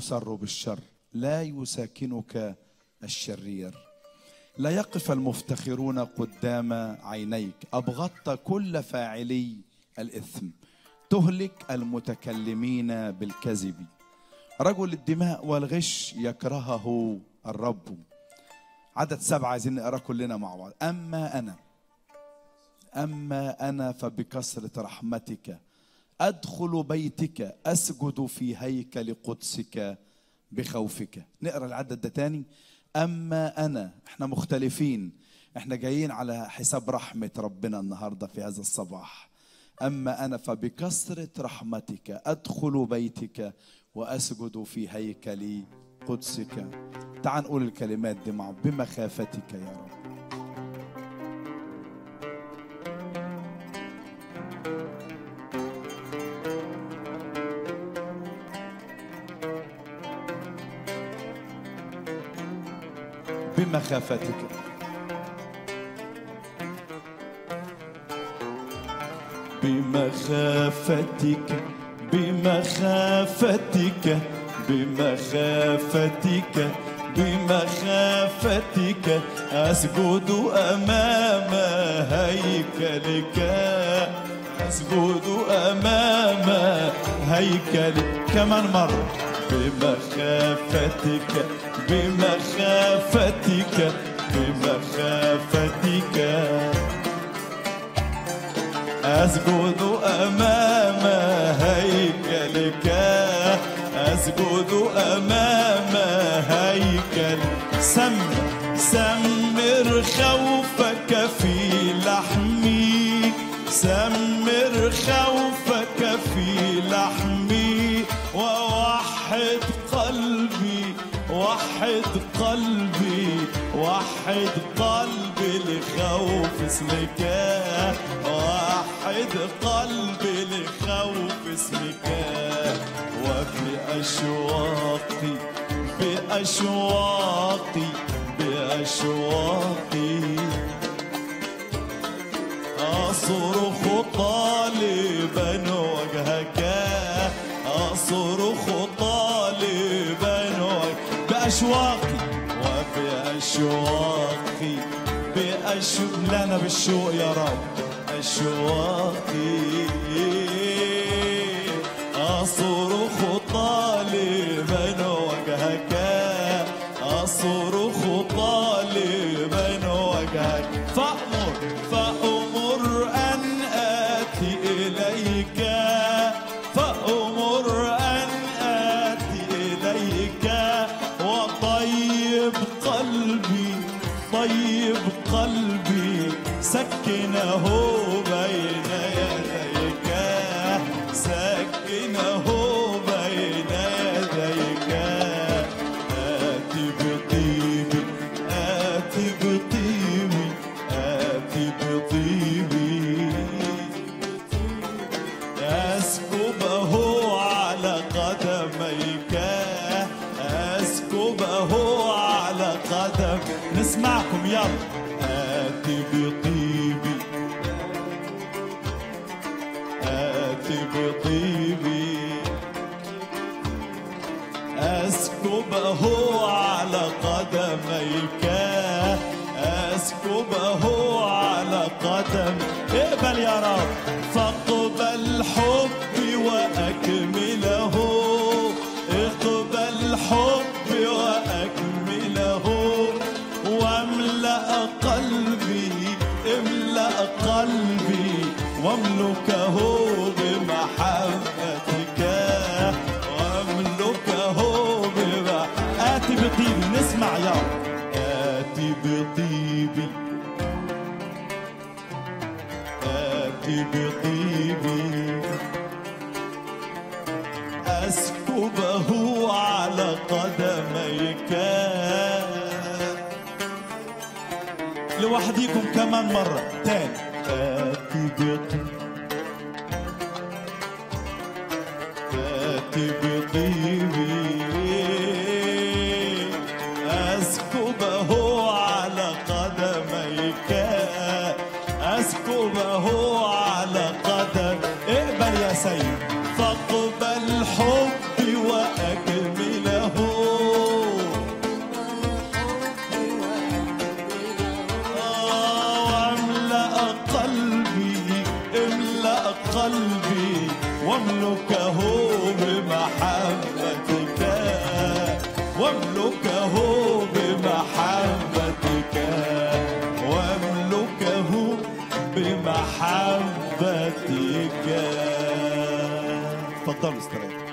تسر بالشر لا يساكنك الشرير لا يقف المفتخرون قدام عينيك أبغضت كل فاعلي الإثم تهلك المتكلمين بالكذب رجل الدماء والغش يكرهه الرب عدد سبعة عايزين نقرأ كلنا مع بعض أما أنا أما أنا فبكثرة رحمتك أدخل بيتك أسجد في هيكل قدسك بخوفك نقرأ العدد ده تاني أما أنا احنا مختلفين احنا جايين على حساب رحمة ربنا النهاردة في هذا الصباح أما أنا فبكثرة رحمتك أدخل بيتك وأسجد في هيكل قدسك تعال نقول الكلمات دي مع بمخافتك يا رب بمخافتك بمخافتك بمخافتك بمخافتك بمخافتك أسجد أمام هيكلك أسجد أمام هيكلك كمان مرة بمخافتك بمخافتك بمخافتك أسجد أمام هيكلك أسجد أمام هيكل سمر سمر خوفك في لحمي سمر خوفك في لحمي ووحد قلبي وحد قلبي وحد قلبي لخوف اسمك وحد قلبي لخوف اسمك وبأشواقي بأشواقي بأشواقي أصرخ طالبا وجهك أصرخ طالبا وجهك بأشواقي وبأشواقي بأشواق لنا بالشوق يا رب أشواقي أصرخ طالبا وجهك أصرخ طالبا وجهك فأمر فأمر أن آتي إليك فأمر أن آتي إليك وطيب قلبي طيب قلبي سكنه بين يديك سكنه بين يديك آتي بطيبي آتي بطيبي آتي بطيبي أسكبه على قدميك أسكبه على قدم نسمعكم يلا آتي بطيبي آتي بطيبي أسكبه على قدميك أسكبه على قدم اقبل يا رب فاقبل حبي وأكمله اقبل حبي وأكمله واملأ قلبي املأ قلبي واملكه بمحبتك واملكه بمحبتك آتي بطيبي نسمع يا رب آتي بطيبي آتي بطيبي أسكبه على قدميك لوحديكم كمان مرة تاني آتي بطيبي آتي بطيبي أسكبه على قدميك أسكبه على قدم اقبل يا سيد فاقبل حبي وأكمله واملكه بمحبتك واملكه بمحبتك تفضلوا استريحوا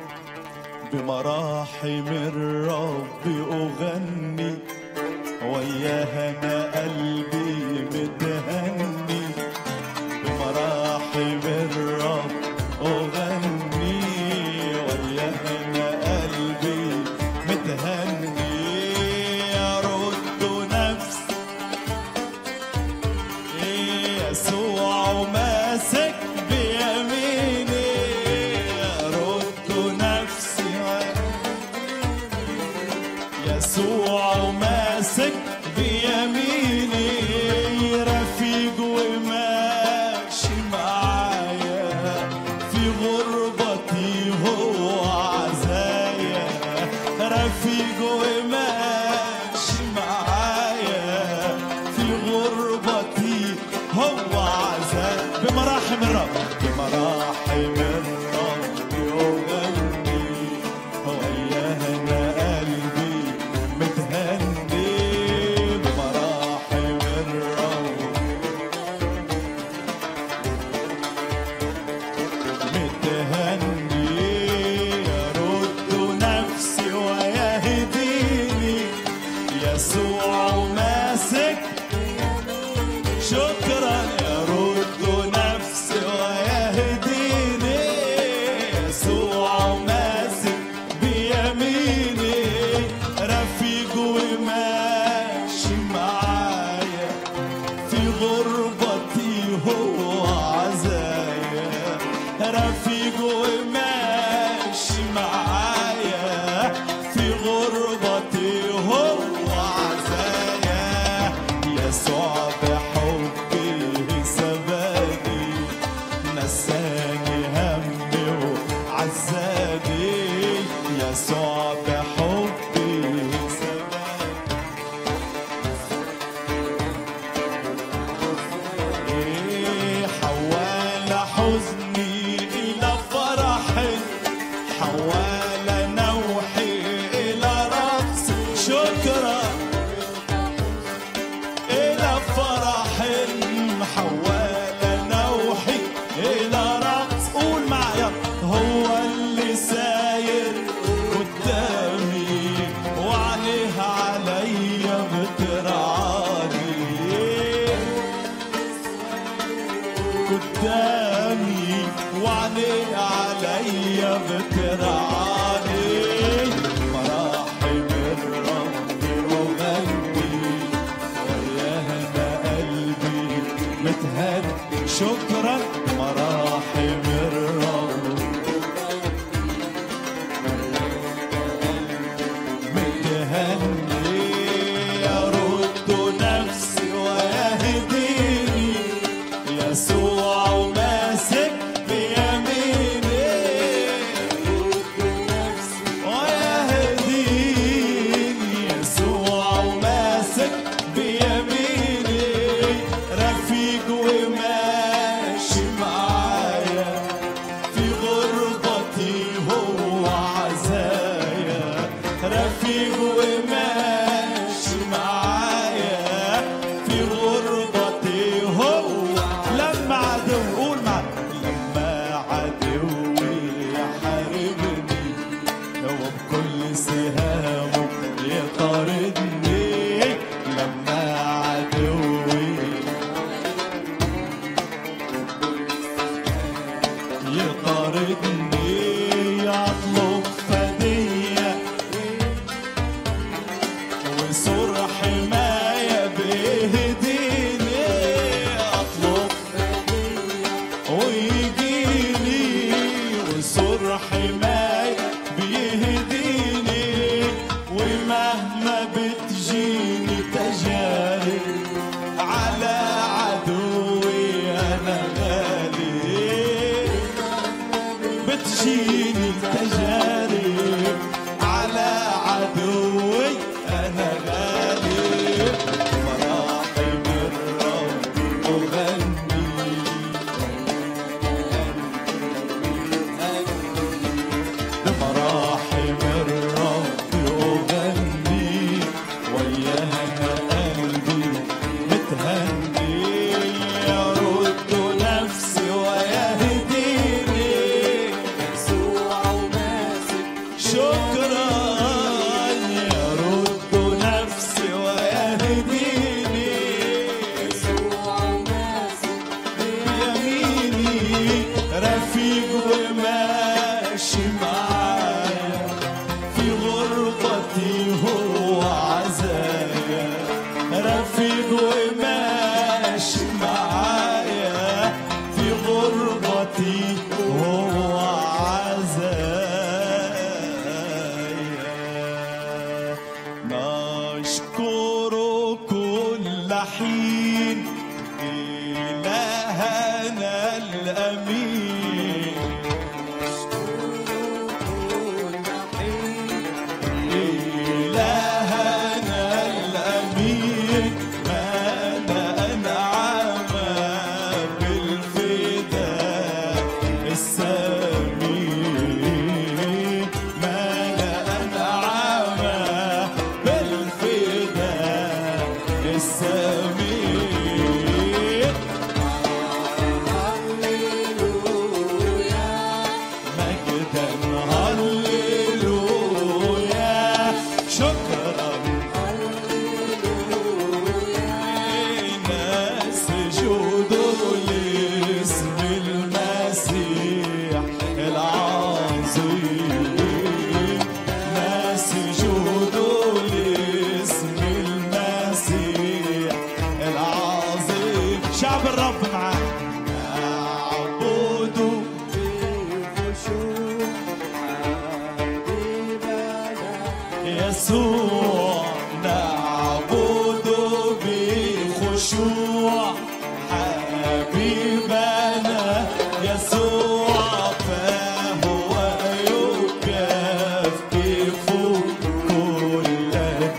بمراحم الرب أغني وياها أنا قلبي متهني بمراحم الرب أغني وياها أنا قلبي متهني أرد نفسي يسوع ماسك بيميني أرد نفسي يسوع ماسك بيميني رفيق وماشي معايا في غربتي هو عزايا رفيق وماشي معايا في غربتي هو عزايا بمراحم الرب بمراحم الرب يغني وياها أنا قلبي متهني بمراحم الرب متهني يرد نفسي ويهديني يسوع ماسك شكرا يرد نفسي ويهديني يسوع ماسك بيميني رفيق وماشي معايا في غربتي هو عزايا رفيق وماشي معايا في غربتي هو عزايا يسوع بحبه سباني نساني همي وعزاني يسوع بحبه سباني إيه حوال حزني إلى فرح حوال نوحي إلى رقص شكرا إلى فرح حوال نوحي إلى رقص قول معايا هو اللي ساير قدامي وعليه عليا بترعاني قدامي وعليه عليا بترعاني مراحم الرب أغني وياها أنا قلبي متهني شكرا مراحم الرب متهني يرد نفسي ويهديني يسوع ماسك بيميني ويهديني يسوع ماسك بيميني رفيق وماشي معايا في غربتي هو عزايا رفيق وماشي معايا في غربتي هو لما عدو قول معايا لما عدوي يحاربني وبكل سهامه يطاردني لما عدوي يطاردني يطلب فدية وسر حماية بيهديني أطلب ويجيني وسر حماية بيهديني ومهما بتجيني تجارب على عدوي أنا غالي بتجيني تجارب على عدوي أنا غالي مراحم الرب أغني بمراحم الرب نشكر كل حين إلهنا الأمين إلهنا الأمين ما أنعم بالفداء السمين ما أنعم بالفداء السمين مجدا هللويا شكرا سجود لاسم المسيح العظيم سجود لاسم المسيح العظيم شعب الرب معاه نعبد يسوع نعبد بخشوع حبيبنا يسوع فهو يكفف كل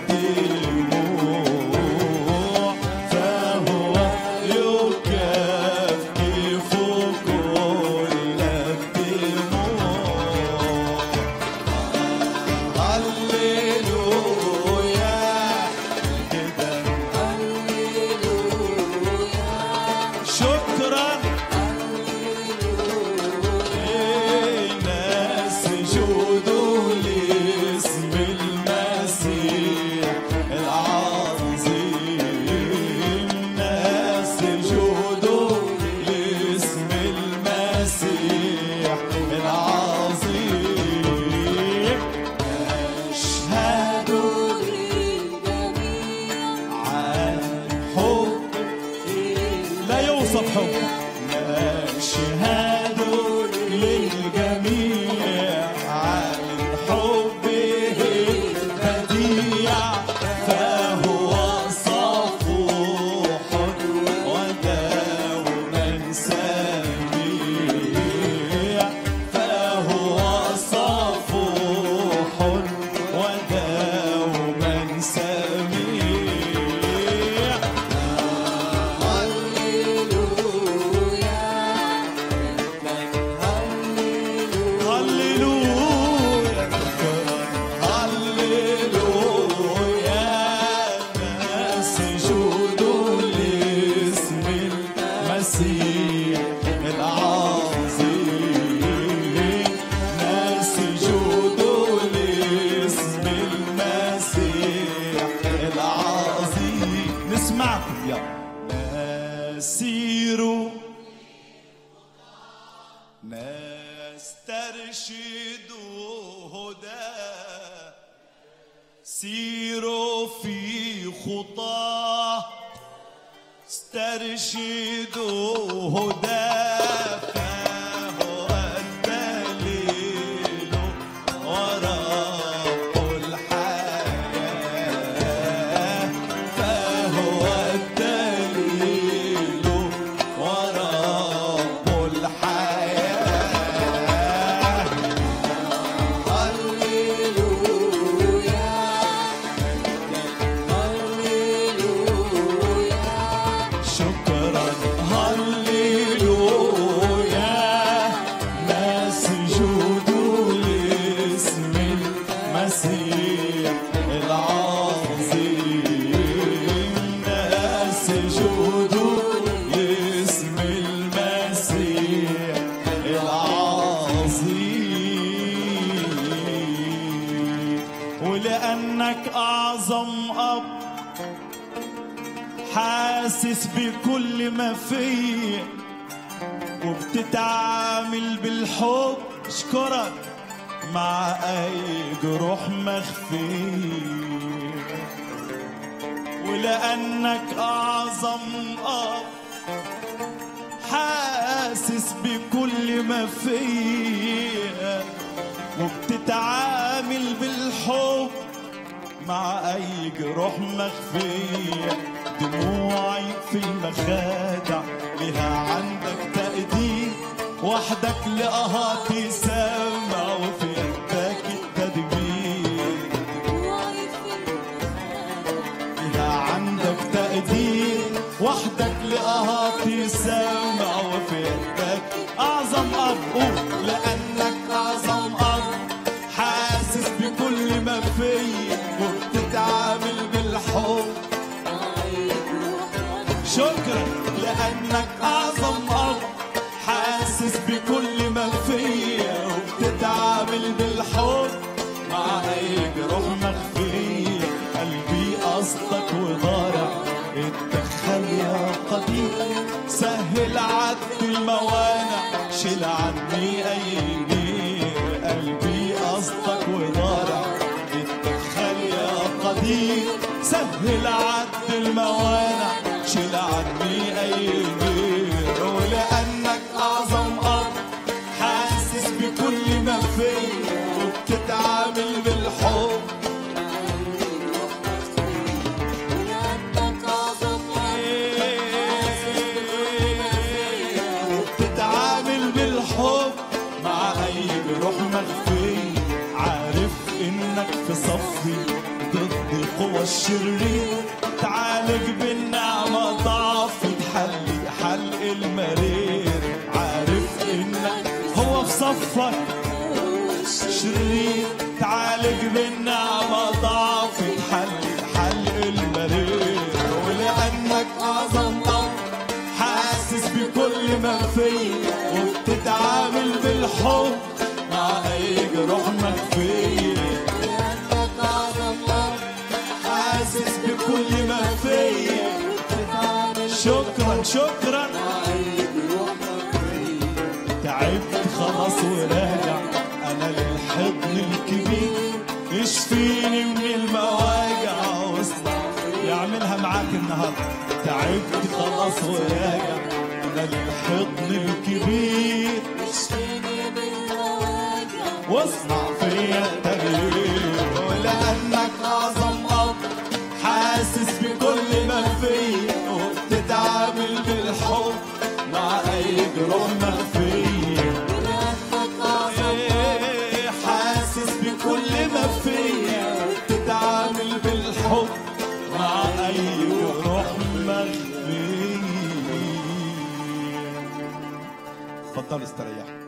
الدموع فهو يكفف كل الدموع هللويا كده شكرا ناس سجودوا لاسم المسيح العظيم ناس سجودوا لاسم المسيح العظيم أشهد عن حب لا يوصف حب نشهد للجميع عن حبه البديع فهو صفوح وداوما سميع فهو صفوح وداوما سميع هللويا هللويا سجود لاسم المسيح العظيم سجود لاسم المسيح العظيم نسمعكم يلا نسير نسترشد هدى سيروا في خطاه استرشدوا هدى فهو الدليل ورب الحياة فهو الدليل ورب الحياة شكرا هللويا نسجد لاسم المسيح العظيم نسجد لاسم المسيح العظيم ولأنك أعظم أب حاسس بكل ما فيا وبتتعامل بالحب اشكرك مع اي جروح مخفية ولانك اعظم اب حاسس بكل ما فيا وبتتعامل بالحب مع أي جروح مخفية دموعي في المخادع لها عندك تقدير وحدك لقهاتي سامع وفي يدك التدبير لها عندك تقدير وحدك لقهاتي سامع وفي يدك أعظم أب قول لأنك أعظم أب حاسس بكل ما فيا وبتتعامل بالحب شكرا لأنك أعظم أب حاسس بكل ما فيا وبتتعامل بالحب مع أي جروح مخفية قلبي قصدك وضارع اتدخل يا قدير سهل عد الموانع شيل عني أي نير قلبي قصدك وضارع اتدخل يا قدير سهل عد الموانع شيل عني أي نير ولأنك أعظم أب حاسس بكل ما فيا وبتتعامل بالحب بتتعامل بالحب مع اي جروح مخفي عارف انك في صفي ضد قوى الشرير تعالج بالنعمة ضعفي تحلي حلق المرير عارف انك هو في صفك شرير تعالج بالنعمة ضعفي تحلي حلق المرير ولأنك أعظم أب حاسس بكل ما فيا وبتتعامل بالحب مع أي جروح مخفية حاسس بكل ما فيا شكرا شكرا تعبت خلاص وراجع انا للحضن الكبير يشفيني من المواجع واصنع يعملها معاك النهارده تعبت خلاص وراجع انا للحضن الكبير واصنع فيا تغيير ولانك اعظم اب حاسس بكل ما فيا وبتتعامل بالحب مع اي جروح مخفيه إيه، حاسس بكل ما فيا وبتتعامل بالحب مع اي جروح مخفيه اتفضلوا استريحوا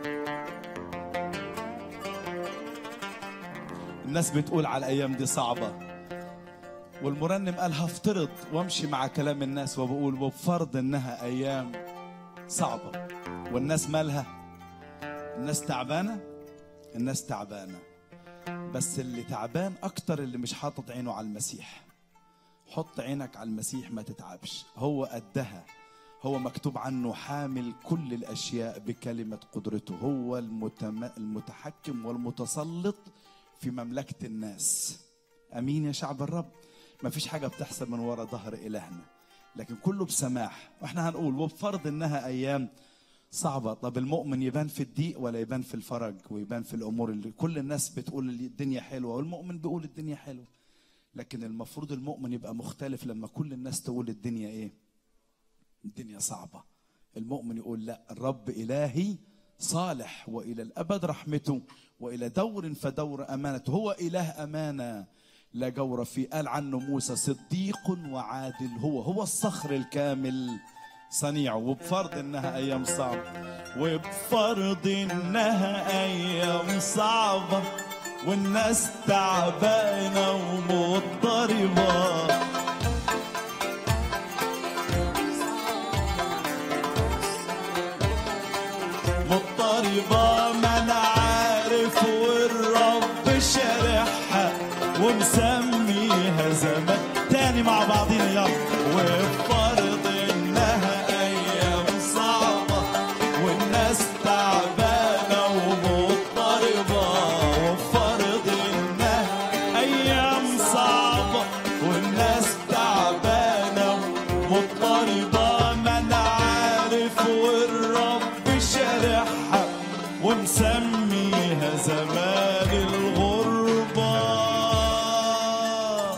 الناس بتقول على الايام دي صعبه والمرنم قال هفترض وامشي مع كلام الناس وبقول وبفرض انها ايام صعبه والناس مالها الناس تعبانه الناس تعبانه بس اللي تعبان اكتر اللي مش حاطط عينه على المسيح حط عينك على المسيح ما تتعبش هو قدها هو مكتوب عنه حامل كل الاشياء بكلمه قدرته هو المتم... المتحكم والمتسلط في مملكه الناس امين يا شعب الرب ما فيش حاجه بتحصل من وراء ظهر الهنا لكن كله بسماح واحنا هنقول وبفرض انها ايام صعبة طب المؤمن يبان في الضيق ولا يبان في الفرج ويبان في الأمور اللي كل الناس بتقول اللي الدنيا حلوة والمؤمن بيقول الدنيا حلوة لكن المفروض المؤمن يبقى مختلف لما كل الناس تقول الدنيا إيه الدنيا صعبة المؤمن يقول لا الرب إلهي صالح وإلى الأبد رحمته وإلى دور فدور أمانته هو إله أمانة لا جور فيه قال عنه موسى صديق وعادل هو هو الصخر الكامل صنيع وبفرض انها ايام صعبه وبفرض انها ايام صعبه والناس تعبانه ومضطربه مضطربة ما انا عارف والرب شارحها ومسميها زمان تاني مع بعضينا يلا وفرض انها ايام صعبة والناس تعبانة ومضطربة وفرض انها ايام صعبة والناس تعبانة مضطربة ما انا عارف والرب شارحها ومسميها زمان الغربة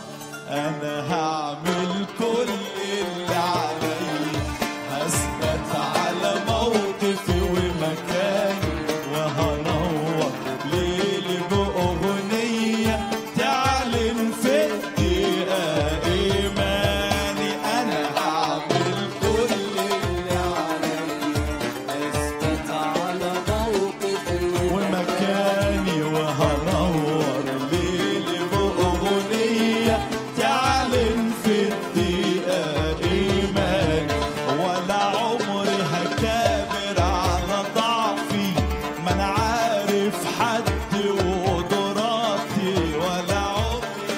انا هعمل كل اللي عليا هثبت على موقفي ومكاني وهنور ليلي بأغنية تعلن في الدقيقة إيماني أنا هعمل كل اللي عليا اثبت على موقفي ومكاني وهنور ليلي بأغنية تعلن في الدقيقة إيماني ولا عمري هكابر على ضعفي ما أنا عارف حد وقدراتي ولا عمري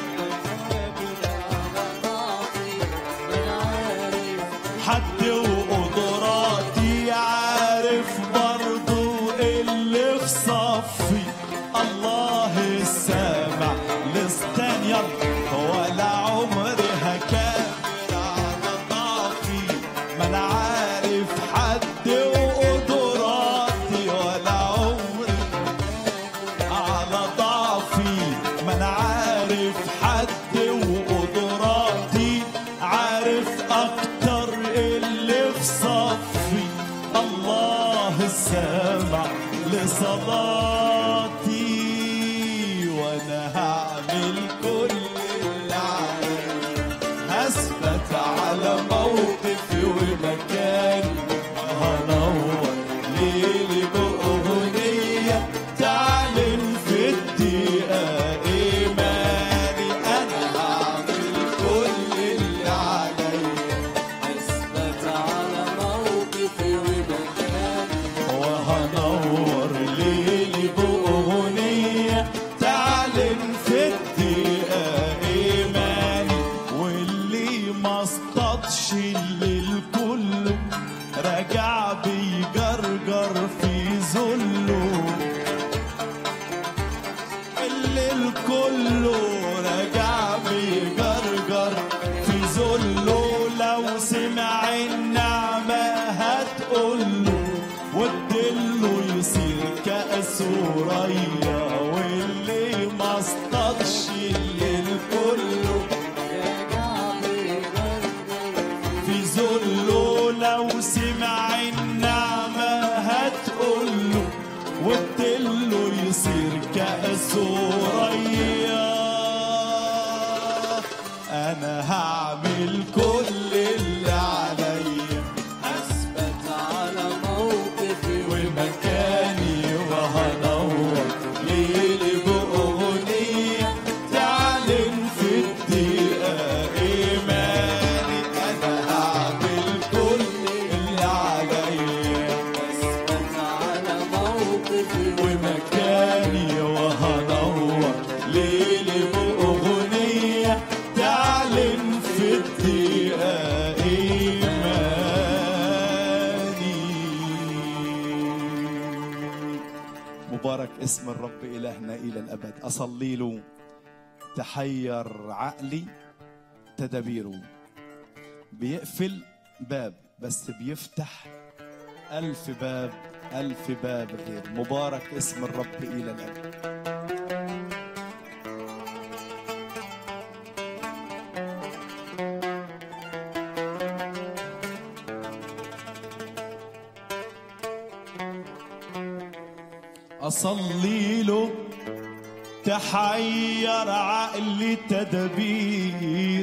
حد وقدراتي عارف برضو اللي في صفي الله السامع لستان يلا ولا عمري هكابر على ضعفي ما انا عارف حد وقدراتي ولا عمري على ضعفي ما انا عارف حد وقدراتي عارف اكتر اللي في صفي الله السامع لصلاتي وانا هعمل كل اللي عليا هثبت على موقفي ومكاني هنور ليلي بأغنية تعلن في الدقيقة إيماني أنا هعمل كل اللي عليا اثبت على موقفي ومكاني وهنور ليلي بأغنية تعلن في الدقيقة إيماني واللي ما اصطادش الليل كله راجع بيجرجر في ذله الليل كله راجع بيجرجر في ذله لو سمع النعمة هتقوله وتدله يصير كأس وريا واللي ما اصطادش الليل كله في ذله لو سمع النعمة هتقوله وتدله يصير كأس وريا أنا هعمل كل اللي عليا اثبت على موقفي ومكاني وهنور ليلي بأغنية تعلن في الدقيقة إيماني أنا هعمل كل اللي عليا اثبت على موقفي ومكاني وهنور ليلي بأغنية تعلن في الدقيقة إيماني مبارك اسم الرب إلهنا إلى الأبد أصلي له تحير عقلي تدابيره بيقفل باب بس بيفتح ألف باب ألف باب غير مبارك اسم الرب إلى الأبد أصلي له تحير عقلي تدابير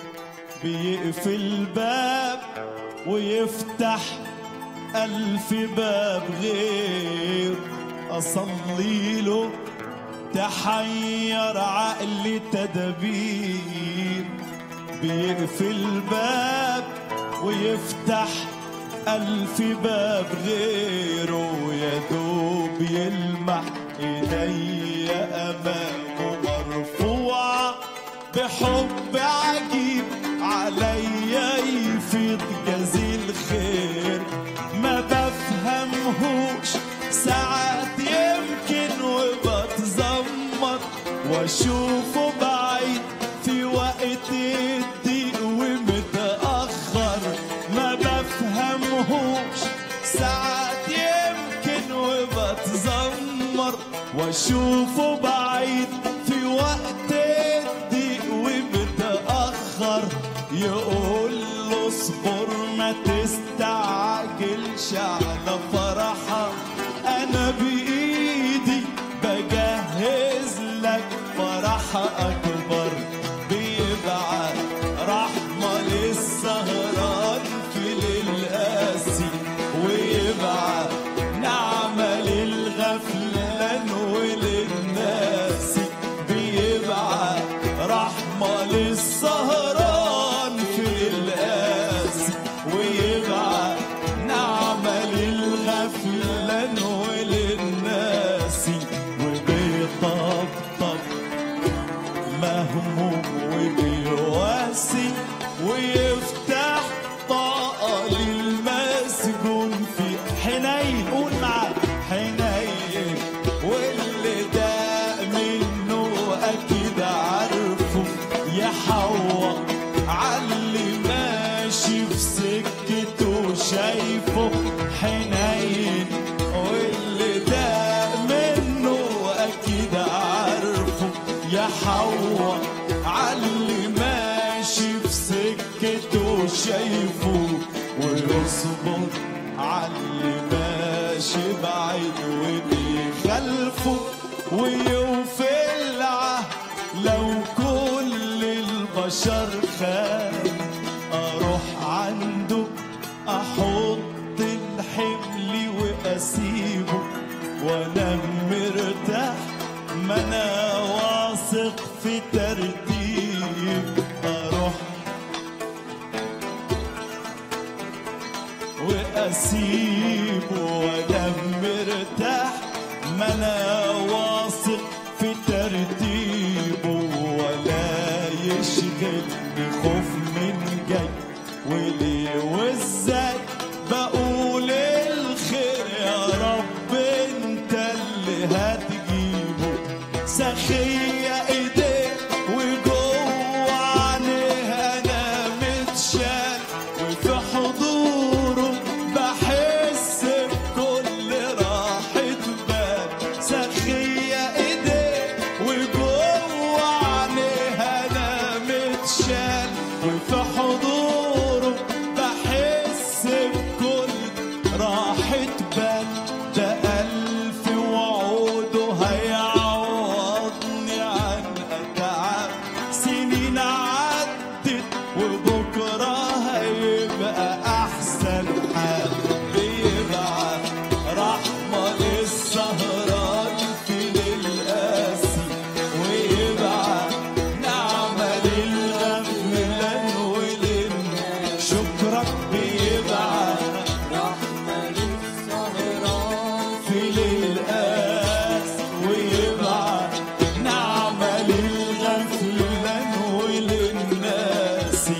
بيقفل باب ويفتح ألف باب غير أصلي له تحير عقلي تدابير بيقفل باب ويفتح ألف باب غيره يا دوب يلمح إيدي أمامه مرفوعة بحب عجيب عليا يفيض جزيل خير ما بفهمهوش ساعات يمكن وبتذمر واشوفه بعيد في وقت الضيق ومتأخر ما بفهمهوش ساعات يمكن وبتذمر واشوفه بعيد في وقت الضيق ومتأخر اتأخر يقول له اصبر ما تستعجلش على فرحة أنا بإيدي بجهز لك فرحة أكبر بيبعت رحمة للسهران في للقاسي ويبعت نعمة للغفلان وللناس بيبعت رحمة للسهران في القاسي ويبعت نعمة للغفلان وللناس وبيطبطب مهموم وبيواسي ويفتح طاقة للمسجون في حنين قول معاه حنين واللي ده منه أكيد عارفه يحوط عاللي ماشي في سكته شايفه حنين واللي ده منه أكيد عارفه يحوط عاللي ماشي في سكته شايفه ويصبر عاللي ماشي بعيد وبيخلفه ويوفي العهد لو كل البشر خان اروح عنده احط الحمل واسيبه وانا مرتاح ما انا واثق في ترتيب اروح واسيبه وانا مرتاح ما انا واثق في ترتيبه ولا يشغلني خوف من جاي وليه وازاي بقول الخير يا رب انت اللي هتجيبه سخية ايديك وجوه عينيه انا متشال وفي حضوره بحس بكل راحة بال سخية ايديك وجوه عينيه انا متشال وفي حضوره بحس بكل راحة بال ده ألف وعوده هيعوضني عن أتعب سنين عدت وبكرة هيبقى أحسن حال بيبعت رحمة للسهران في للقاسي ويبعت نعمة للغفلان ولل شكرك بيبعت رحمة للسهران في للقاس ويبعت نعمة للغفلان وللناس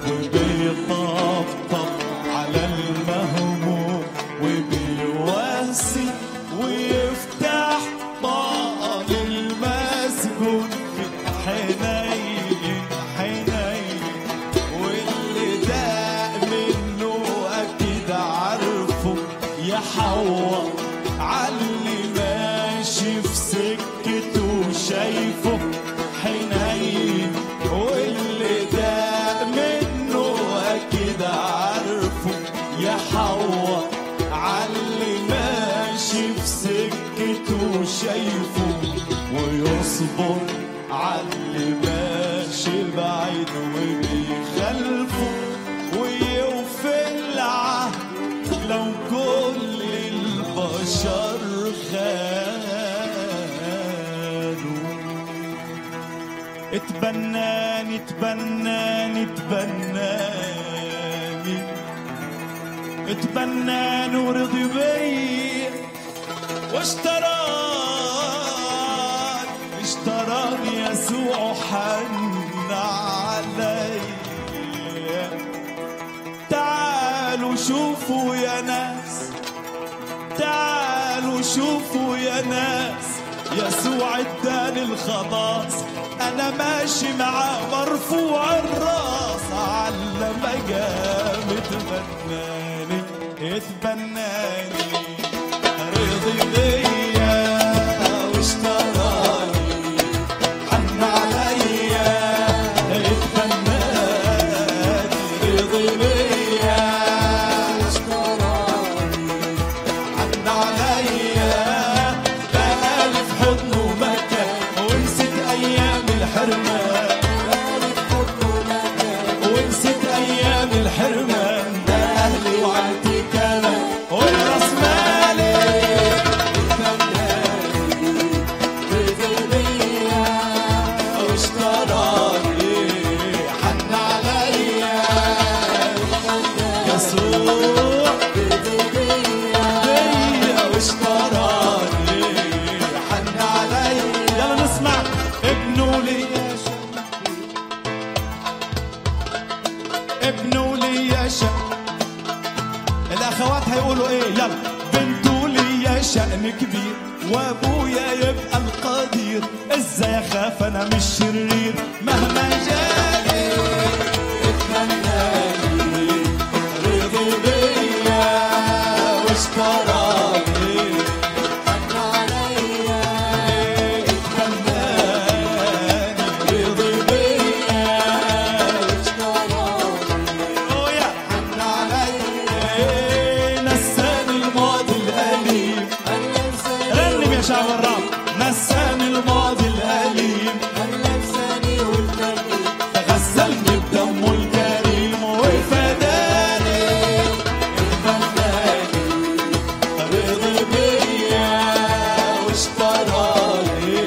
وبيطبطب على المهموم وبيواسي ويفتح طاقة للمسجون في حنين حنين واللي داق منه اكيد عارفه يحوط عاللي ماشي في سكته شايفه حنين واللي داق منه اكيد عارفه يحوط عاللي ماشي في سكته شايفه ويصبر عاللي ماشي بعيد وبيخلفه ويوفي العهد لو كل البشر خانوا اتبناني اتبناني اتبناني اتبناني ورضي بيا واشتراني اشتراني يسوع حن عليا تعالوا شوفوا يا ناس تعالوا شوفوا يا ناس يسوع اداني الخلاص انا ماشي معاه مرفوع الراس على مقام اتبناني اتبناني رضي بيا واشتراني حن عليا اتبناني حرمان ده اهلي وعيلتي كمان والراس مالي اشتراني حن عليا يسوع بيا واشتراني حن عليا يلا نسمع ابنه لي ابنه لي شأن الاخوات هيقولوا ايه يلا بنته لي شأن كبير وابويا يبقى القدير ازاي اخاف انا مش شرير مهما جاني اتمناني رضي بيا واشتراني اتمناني رضي بيا ويا حن عليا نساني الماضي الأليم رنم يا شعب الرب نساني الماضي الأليم غسلني بدمه الكريم وفداني فداني رضي بيا واشتراني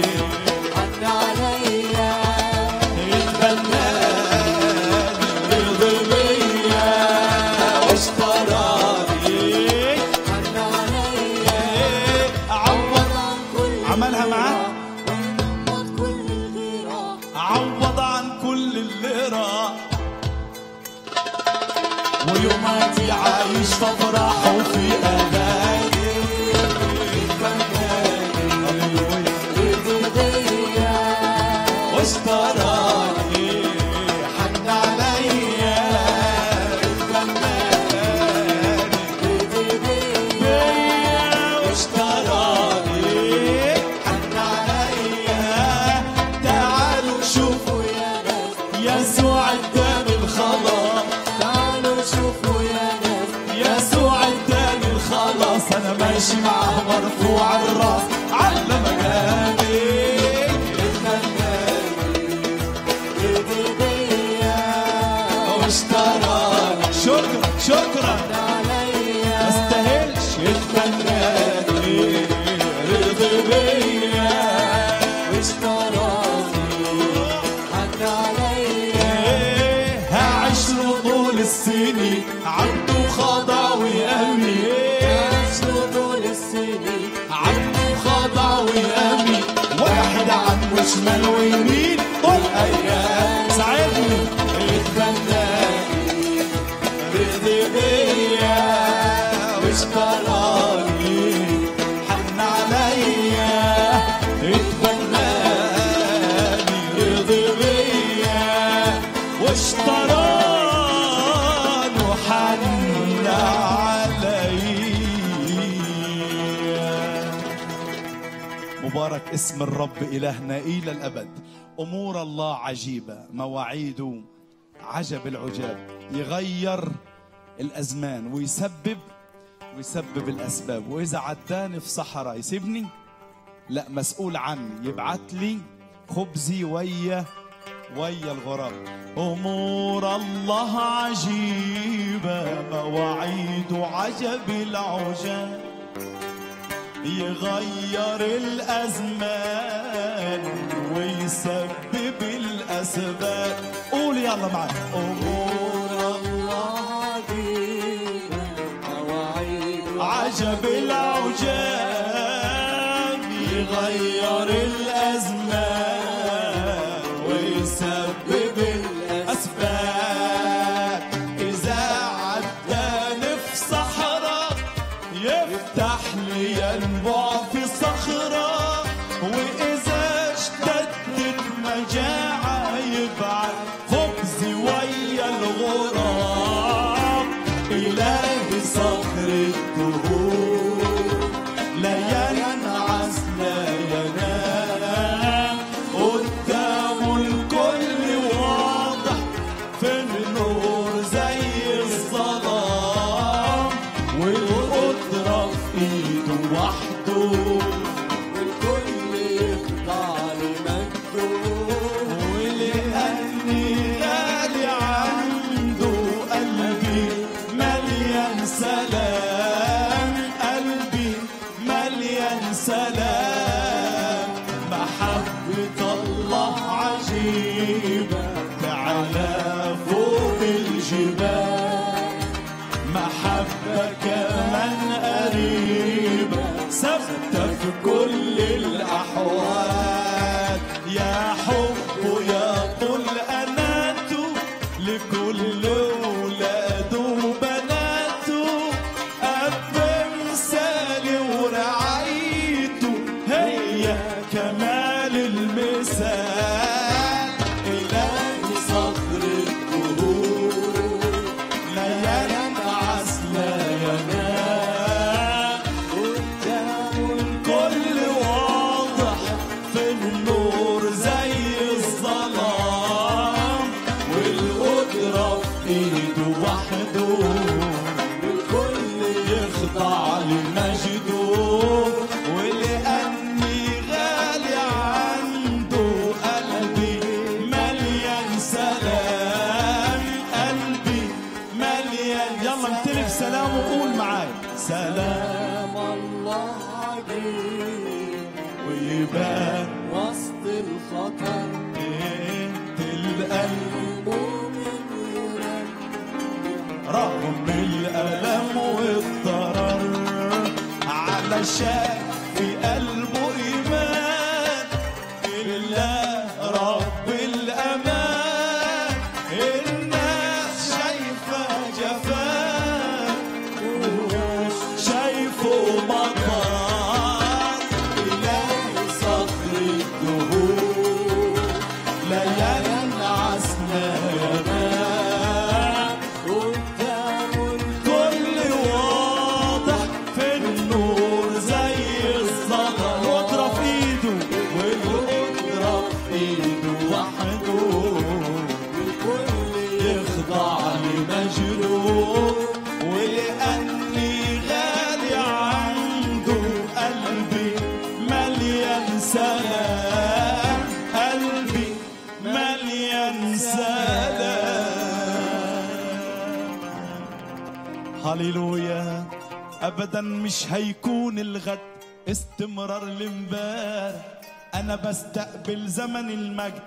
اتبناني رضي بيا واشتراني عوض عملها معاه عوض عن كل اللي راح ويوماتي عايش في فرح وفي اغاني واشتراني حن عليا اتمناني بيا واشتراني حن عليا تعالوا شوفوا يسوع اداني الخلاص يسوع اداني الخلاص انا ماشي معاه مرفوع الراس علم مكاني واشتراني شكرا شكرا ما استاهلش اتمناني رضي بيا إيه، هعيش له طول السنين عنده خضع ويأمين عنده خضع ويأمين واحد عنه شمال ويمين طول أيام ساعدني اتمناني رضي بيا واشتراني حن عليا اتمناني رضي بيا واشتراني وحن عليا مبارك اسم الرب إلهنا إلى الأبد أمور الله عجيبة مواعيده عجب العجاب يغير الأزمان ويسبب ويسبب الأسباب وإذا عداني في صحراء يسيبني لا مسؤول عني يبعت لي خبزي ويا ويا الغراب أمور الله عجيبة مواعيده عجب العجاب يغير الأزمان ويسبب الأسباب قول يلا معايا أمور عجب العجاب يغير الأزمان ويسبب الأسباب إذا عداني في صحراء يفتح لي ينبع في صخرة وإذا اشتدت مجاعة يبعت خبزي ويا الغراب إلهي صخر الدهور لا ينعس لا ينام قدامه الكل واضح في النور زي الظلام والقدرة في ايده وحده والكل يخضع لمجده ولأني غالي عنده قلبي الجبال محبة كمان قريبة ثابتة في كل الأحوال يا حب يا طول أناته لكل ولاده وبناته أب مثالي ورعايته هي كمال المثال إلهي صدر الدهور لا ينعس لا ينام قدام الكل واضح في النور زي الظلام والقدرة في ايده وحده والكل يخضع لمجده ولأني غالي عنده قلبي مليان سلام قلبي مليان يلا امتلك سلام وقول معاي سلام سلام الله عجيب ويبان وسط الخطر انت القلب المؤمن يرنم رغم الألم والضرر علشان في قلبه إيمان إلا رب الأمان الناس شايفة جفاف شايفه مطار إلهي صدر الدهور لا ينعس لا ينام قدام كل واضح في النور زي الظلام والقدرة في ايده والقدرة في ايده وحده الكل يخضع لمجده ولأني غالي عنده قلبي مليان سلام قلبي مليان سلام هللويا ابدا مش هيكون الغد استمرار لامبارح انا بستقبل زمن المجد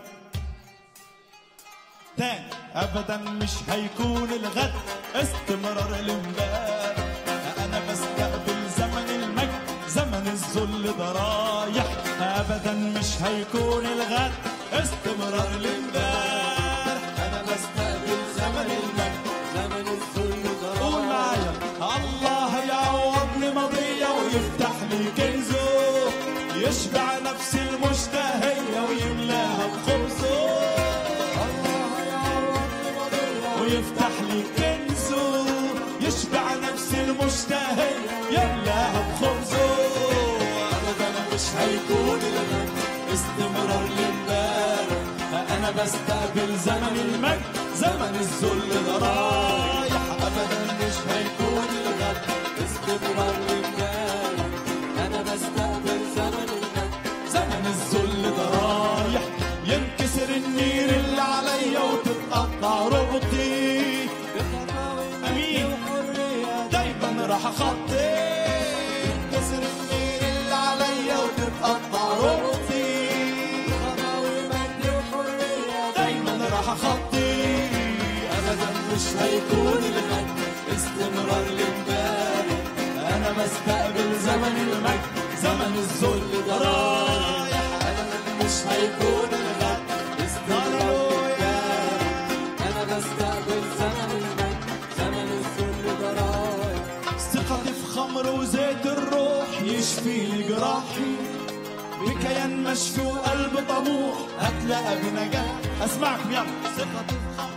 تاني ابدا مش هيكون الغد استمرار لامبارح انا بستقبل زمن المجد زمن الذل ده رايح ابدا مش هيكون الغد استمرار لامبارح انا بستقبل زمن المجد زمن الذل ده قول معايا الله يعوضني مضية ويفتح لي كنزه يشبع نفسي المشتهية ويملاها بخبزه الله يعوضني مضية ويفتح لي كنزه يشبع نفسي المشتهية يملاها بخبزه ابدا مش هيكون الغد استمرار لامبارح أنا بستقبل زمن المجد زمن الذل ده رايح ابدا مش هيكون الغد استمرار لامبارح انا بستقبل زمن المجد زمن الذل ده رايح ينكسر النير اللي عليا وتتقطع ربطي بخطاوي أمين. وحرية دايما راح اخطي ينكسر النير اللي عليا وتتقطع ربطي بخطاوي مجد وحرية دايما راح اخطي ابدا مش هيكون الغد استمرار لامبارح انا بستقبل زمن المجد زمن الذل ده رايح ابدا مش هيكون الغد استمرار لامبارح انا بستقبل زمن المجد زمن الذل ده رايح ثقتي في خمر وزيت الروح يشفي لي جراحي بكيان مشفي وقلب طموح هتلاقى بنجاح اسمعكم يلا ثقتي في خمر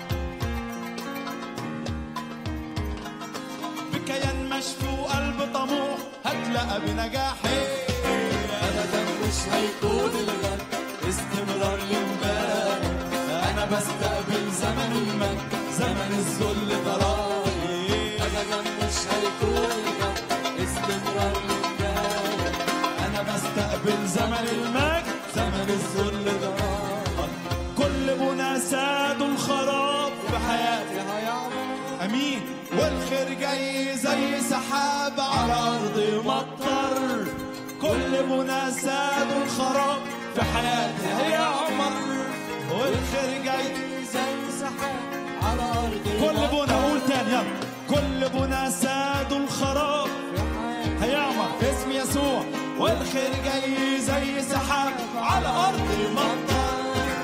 بكيان مشفي وقلب طموح هتلاقى بنجاحي ابدا مش هيكون الغد استمرار لامبارح انا بستقبل زمن المجد زمن الذل ده رايح ابدا مش هيكون الغد استمرار لامبارح انا بستقبل زمن المجد زمن الذل ده كل مناسات الخراب في حياتي امين والخير جاي زي سحاب على ارض مطر كل مناسات الخراب في حياتي هي عمر والخير جاي زي سحاب على كل بنا قول تاني يلا كل بنا ساد الخراب هيعمر في اسم يسوع والخير جاي زي سحاب على ارض المطر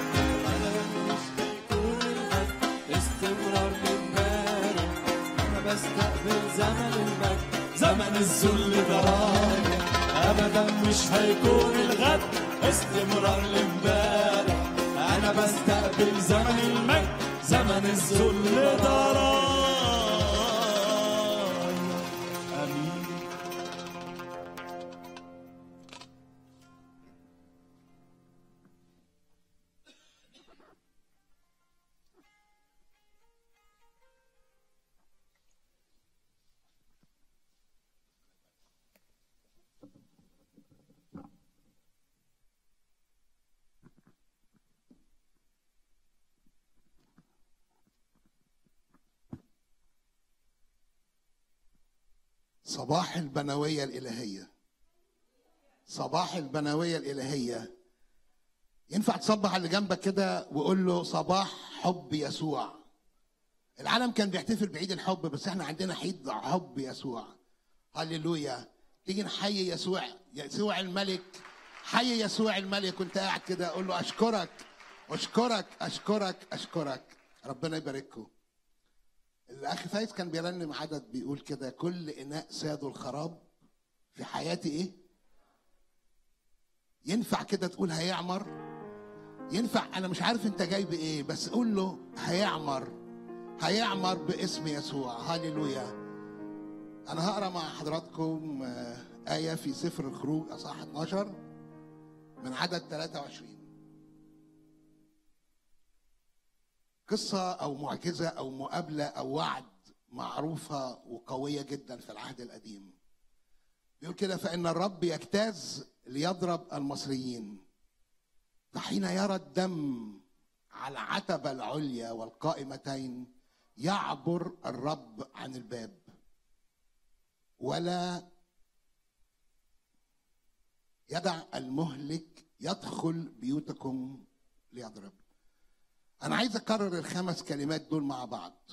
استمرار للبارد انا بستقبل زمن المجد زمن الذل ضراري ابدا مش هيكون الغد استمرار لامبارح انا بستقبل زمن المجد زمن الذل ضراري امين صباح البنوية الإلهية صباح البنوية الإلهية ينفع تصبح على اللي جنبك كده وقول له صباح حب يسوع العالم كان بيحتفل بعيد الحب بس احنا عندنا عيد حب يسوع هللويا تيجي نحيي يسوع يسوع الملك حي يسوع الملك وانت قاعد كده قول له اشكرك اشكرك اشكرك اشكرك ربنا يبارككم الاخ فايز كان بيرنم عدد بيقول كده كل اناء ساده الخراب في حياتي ايه ينفع كده تقول هيعمر ينفع انا مش عارف انت جاي بايه بس قول له هيعمر هيعمر باسم يسوع هللويا انا هقرا مع حضراتكم آه، ايه في سفر الخروج اصحاح 12 من عدد 23 قصة أو معجزة أو مقابلة أو وعد معروفة وقوية جدا في العهد القديم بيقول كده فإن الرب يجتاز ليضرب المصريين فحين يرى الدم على العتبة العليا والقائمتين يعبر الرب عن الباب ولا يدع المهلك يدخل بيوتكم ليضرب أنا عايز أكرر الخمس كلمات دول مع بعض.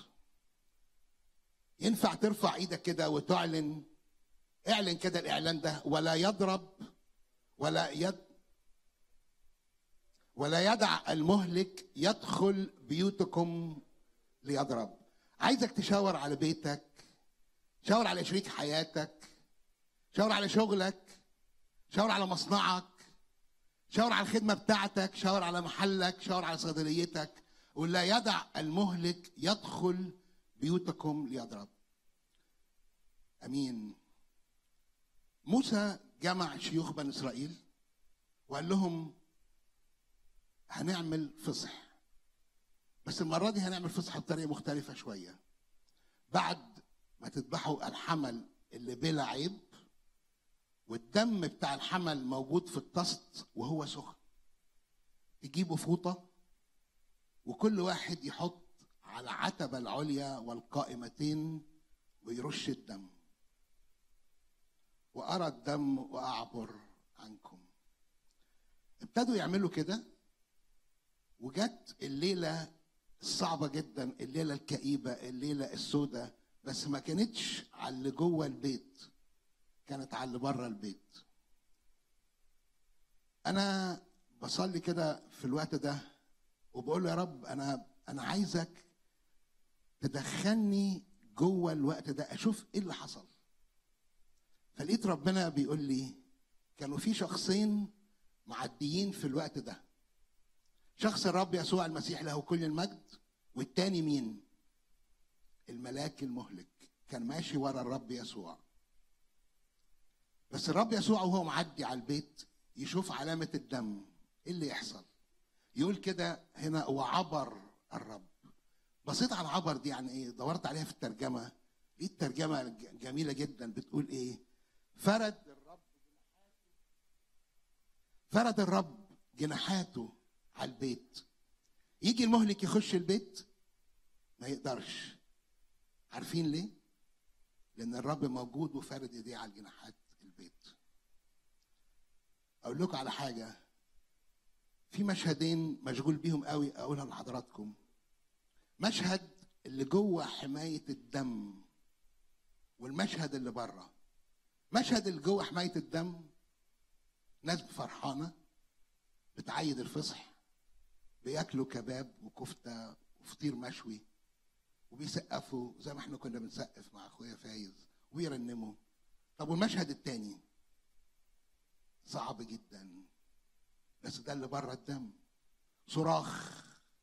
ينفع ترفع إيدك كده وتعلن اعلن كده الإعلان ده ولا يضرب ولا يد ولا يدع المهلك يدخل بيوتكم ليضرب. عايزك تشاور على بيتك شاور على شريك حياتك شاور على شغلك شاور على مصنعك شاور على الخدمه بتاعتك شاور على محلك شاور على صيدليتك ولا يدع المهلك يدخل بيوتكم ليضرب امين موسى جمع شيوخ بني اسرائيل وقال لهم هنعمل فصح بس المره دي هنعمل فصح بطريقه مختلفه شويه بعد ما تذبحوا الحمل اللي بلا عيب والدم بتاع الحمل موجود في الطست وهو سخن تجيبوا فوطة وكل واحد يحط على العتبة العليا والقائمتين ويرش الدم وأرى الدم وأعبر عنكم ابتدوا يعملوا كده وجت الليلة الصعبة جدا الليلة الكئيبة الليلة السوداء بس ما كانتش على اللي جوه البيت كانت على اللي بره البيت انا بصلي كده في الوقت ده وبقول له يا رب انا انا عايزك تدخلني جوه الوقت ده اشوف ايه اللي حصل فلقيت ربنا بيقول لي كانوا في شخصين معديين في الوقت ده شخص الرب يسوع المسيح له كل المجد والتاني مين الملاك المهلك كان ماشي ورا الرب يسوع بس الرب يسوع وهو معدي على البيت يشوف علامة الدم ايه اللي يحصل يقول كده هنا وعبر الرب بصيت على عبر دي يعني ايه دورت عليها في الترجمة لقيت ترجمة ج- جميلة جدا بتقول ايه فرد الرب فرد الرب جناحاته على البيت يجي المهلك يخش البيت ما يقدرش عارفين ليه لان الرب موجود وفارد ايديه على جناحات البيت اقول لكم على حاجه في مشهدين مشغول بيهم قوي اقولها لحضراتكم مشهد اللي جوه حمايه الدم والمشهد اللي بره مشهد اللي جوه حمايه الدم ناس فرحانه بتعيد الفصح بياكلوا كباب وكفته وفطير مشوي وبيسقفوا زي ما احنا كنا بنسقف مع اخويا فايز ويرنموا طب والمشهد التاني صعب جدا بس ده اللي بره الدم صراخ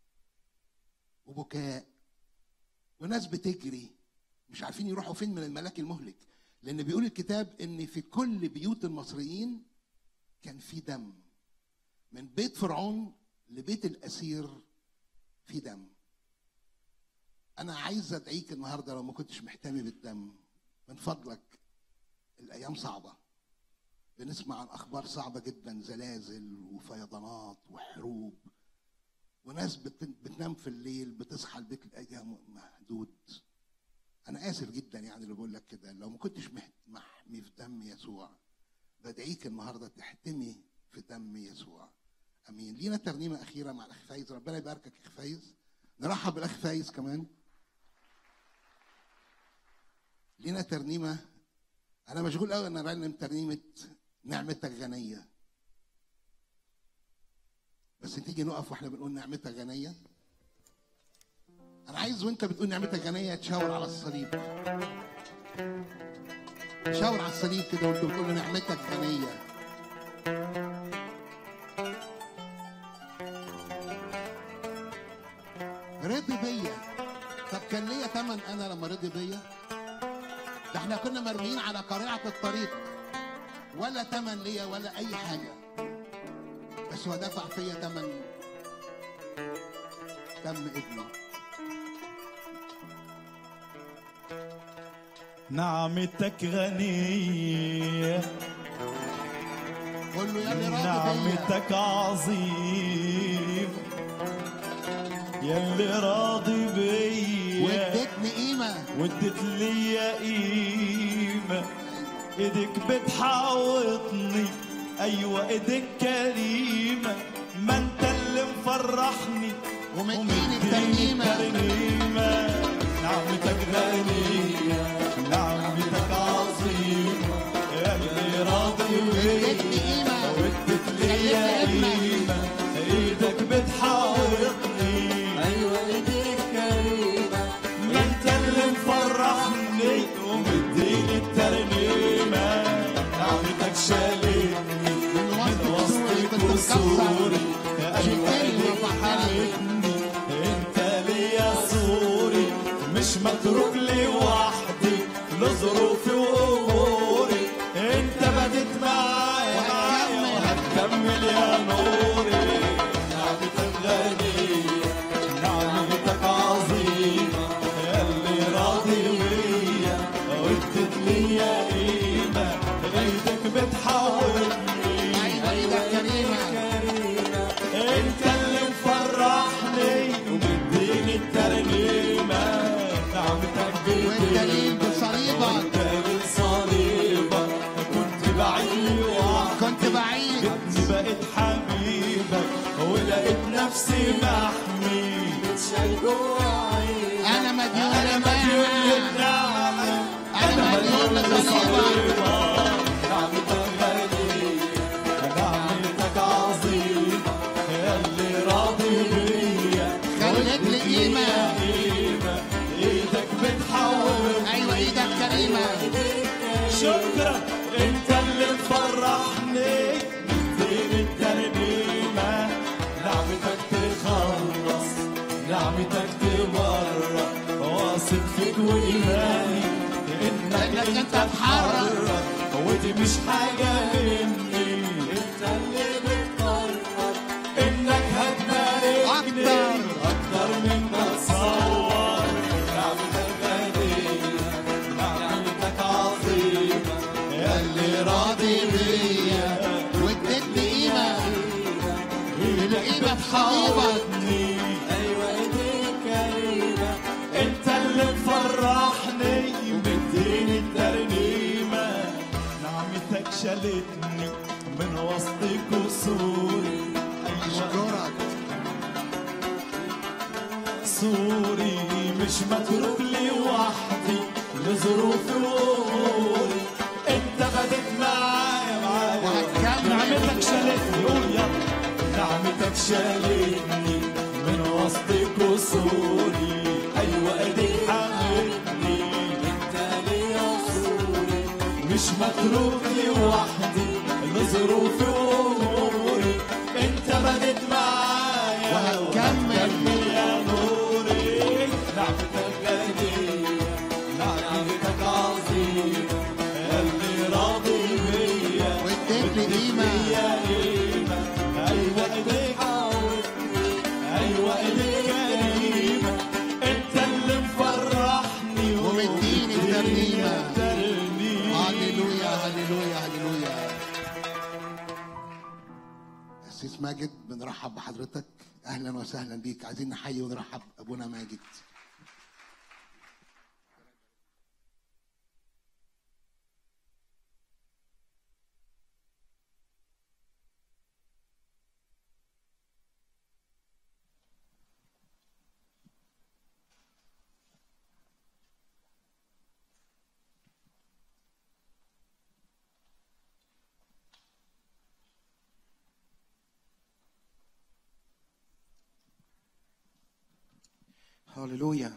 وبكاء وناس بتجري مش عارفين يروحوا فين من الملاك المهلك لان بيقول الكتاب ان في كل بيوت المصريين كان في دم من بيت فرعون لبيت الاسير في دم انا عايز ادعيك النهارده لو ما كنتش محتمي بالدم من فضلك الايام صعبه بنسمع عن اخبار صعبه جدا زلازل وفيضانات وحروب وناس بت- بتنام في الليل بتصحى البيت الايديها مهدود انا اسف جدا يعني اللي بقول لك كده لو ما كنتش مح- محمي في دم يسوع بدعيك النهارده تحتمي في دم يسوع امين لينا ترنيمه اخيره مع الاخ فايز ربنا يباركك يا اخ فايز نرحب بالاخ فايز كمان لينا ترنيمه انا مشغول قوي ان ارنم ترنيمه نعمتك غنيه بس تيجي نقف واحنا بنقول نعمتك غنيه انا عايز وانت بتقول نعمتك غنيه تشاور على الصليب شاور على الصليب كده وانت بتقول له نعمتك غنيه رضي بيا طب كان ليا تمن انا لما رضي بيا ده احنا كنا مرميين على قارعة الطريق ولا تمن ليا ولا اي حاجة بس هو دفع فيا تمن دم ابنه نعمتك غنية قول له يا اللي راضي بيا نعمتك عظيم يلي راضي بيا واديتني قيمة واديت ليا قيمة ايدك بتحاوطني ايوه ايدك كريمة ما انت اللي مفرحني ومديني الترنيمة. ترنيمة نعمتك غنية نعمتك عظيمة يلي راضي واديتني بيا قيمة واديت ليا قيمة ايدك بتحاوطني ايوه ايديك كريمه ما انت اللي مفرحني ومديني الترنيمة نعمتك شالتني من وسط كسوري ايوه ايدك حمتني انت ليا صوري مش متروك لوحدي لظروفي واموري انت بديت معايا معايا وهتكمل يا نوري نعمتك غنية نعمتك عظيمة اللي راضي بيا واديت ليا قيمة ايدك بتحاورني ايوه ايدك كريمة انت اللي مفرحني ومديني الترنيمة نعمتك والدليل بيدي بصليبك دليل صليبك كنت بعيد وعد كنت بعيد جبتني بقيت حبيبك ولقيت نفسي محمي شاي جوا عيني انا مديون انا مديون للنعمة للنعمة انا مديون لصليبك نعمتك غنية نعمتك عظيمة اللي راضي بيا خليت لي قيمة قيمة ايدك بتحول ايوه ايدك كريمة شكرا انت اللي مفرحني مديني الترنيمة نعمتك تخلص نعمتك تبرر واثق فيك وإيماني انك إنك انت أنت تحرر. تحرر ودي مش حاجة مني انت اللي بتقرر انك هتباركني أكتر. اكتر مما اتصور نعمتك غنية نعمتك عظيمة يلي راضي بيا واديتني قيمة ايدك القيمة في صليبك بتحاوطني ايوه ايديك كريمه انت اللي مفرحني ومديني الترنيمة نعمتك شالتني من وسط كسوري أيوة اشكرك سوري مش مش متروك لوحدي لظروفي واموري انت بدت معايا معايا وهتكمل. نعمتك شالتني قول يلا نعمتك شالتني من وسط كسوري ايوه ايديك حملتني انت ليا صوري مش متروك لوحدي لظروفي واموري انت بدت معايا وهتكمل. يا نوري نعمتك غنية نعمتك عظيمة اللي راضي بيا واديتني قيمة يا قيمة أيوة إيديك عوضني أيوة إيديك كريمة أنت اللي مفرحني ومديني الترنيمة. ترنيمة هللويا هللويا هللويا أسيس ماجد بنرحب بحضرتك أهلا وسهلا بيك عايزين نحيي ونرحب أبونا ماجد هللويا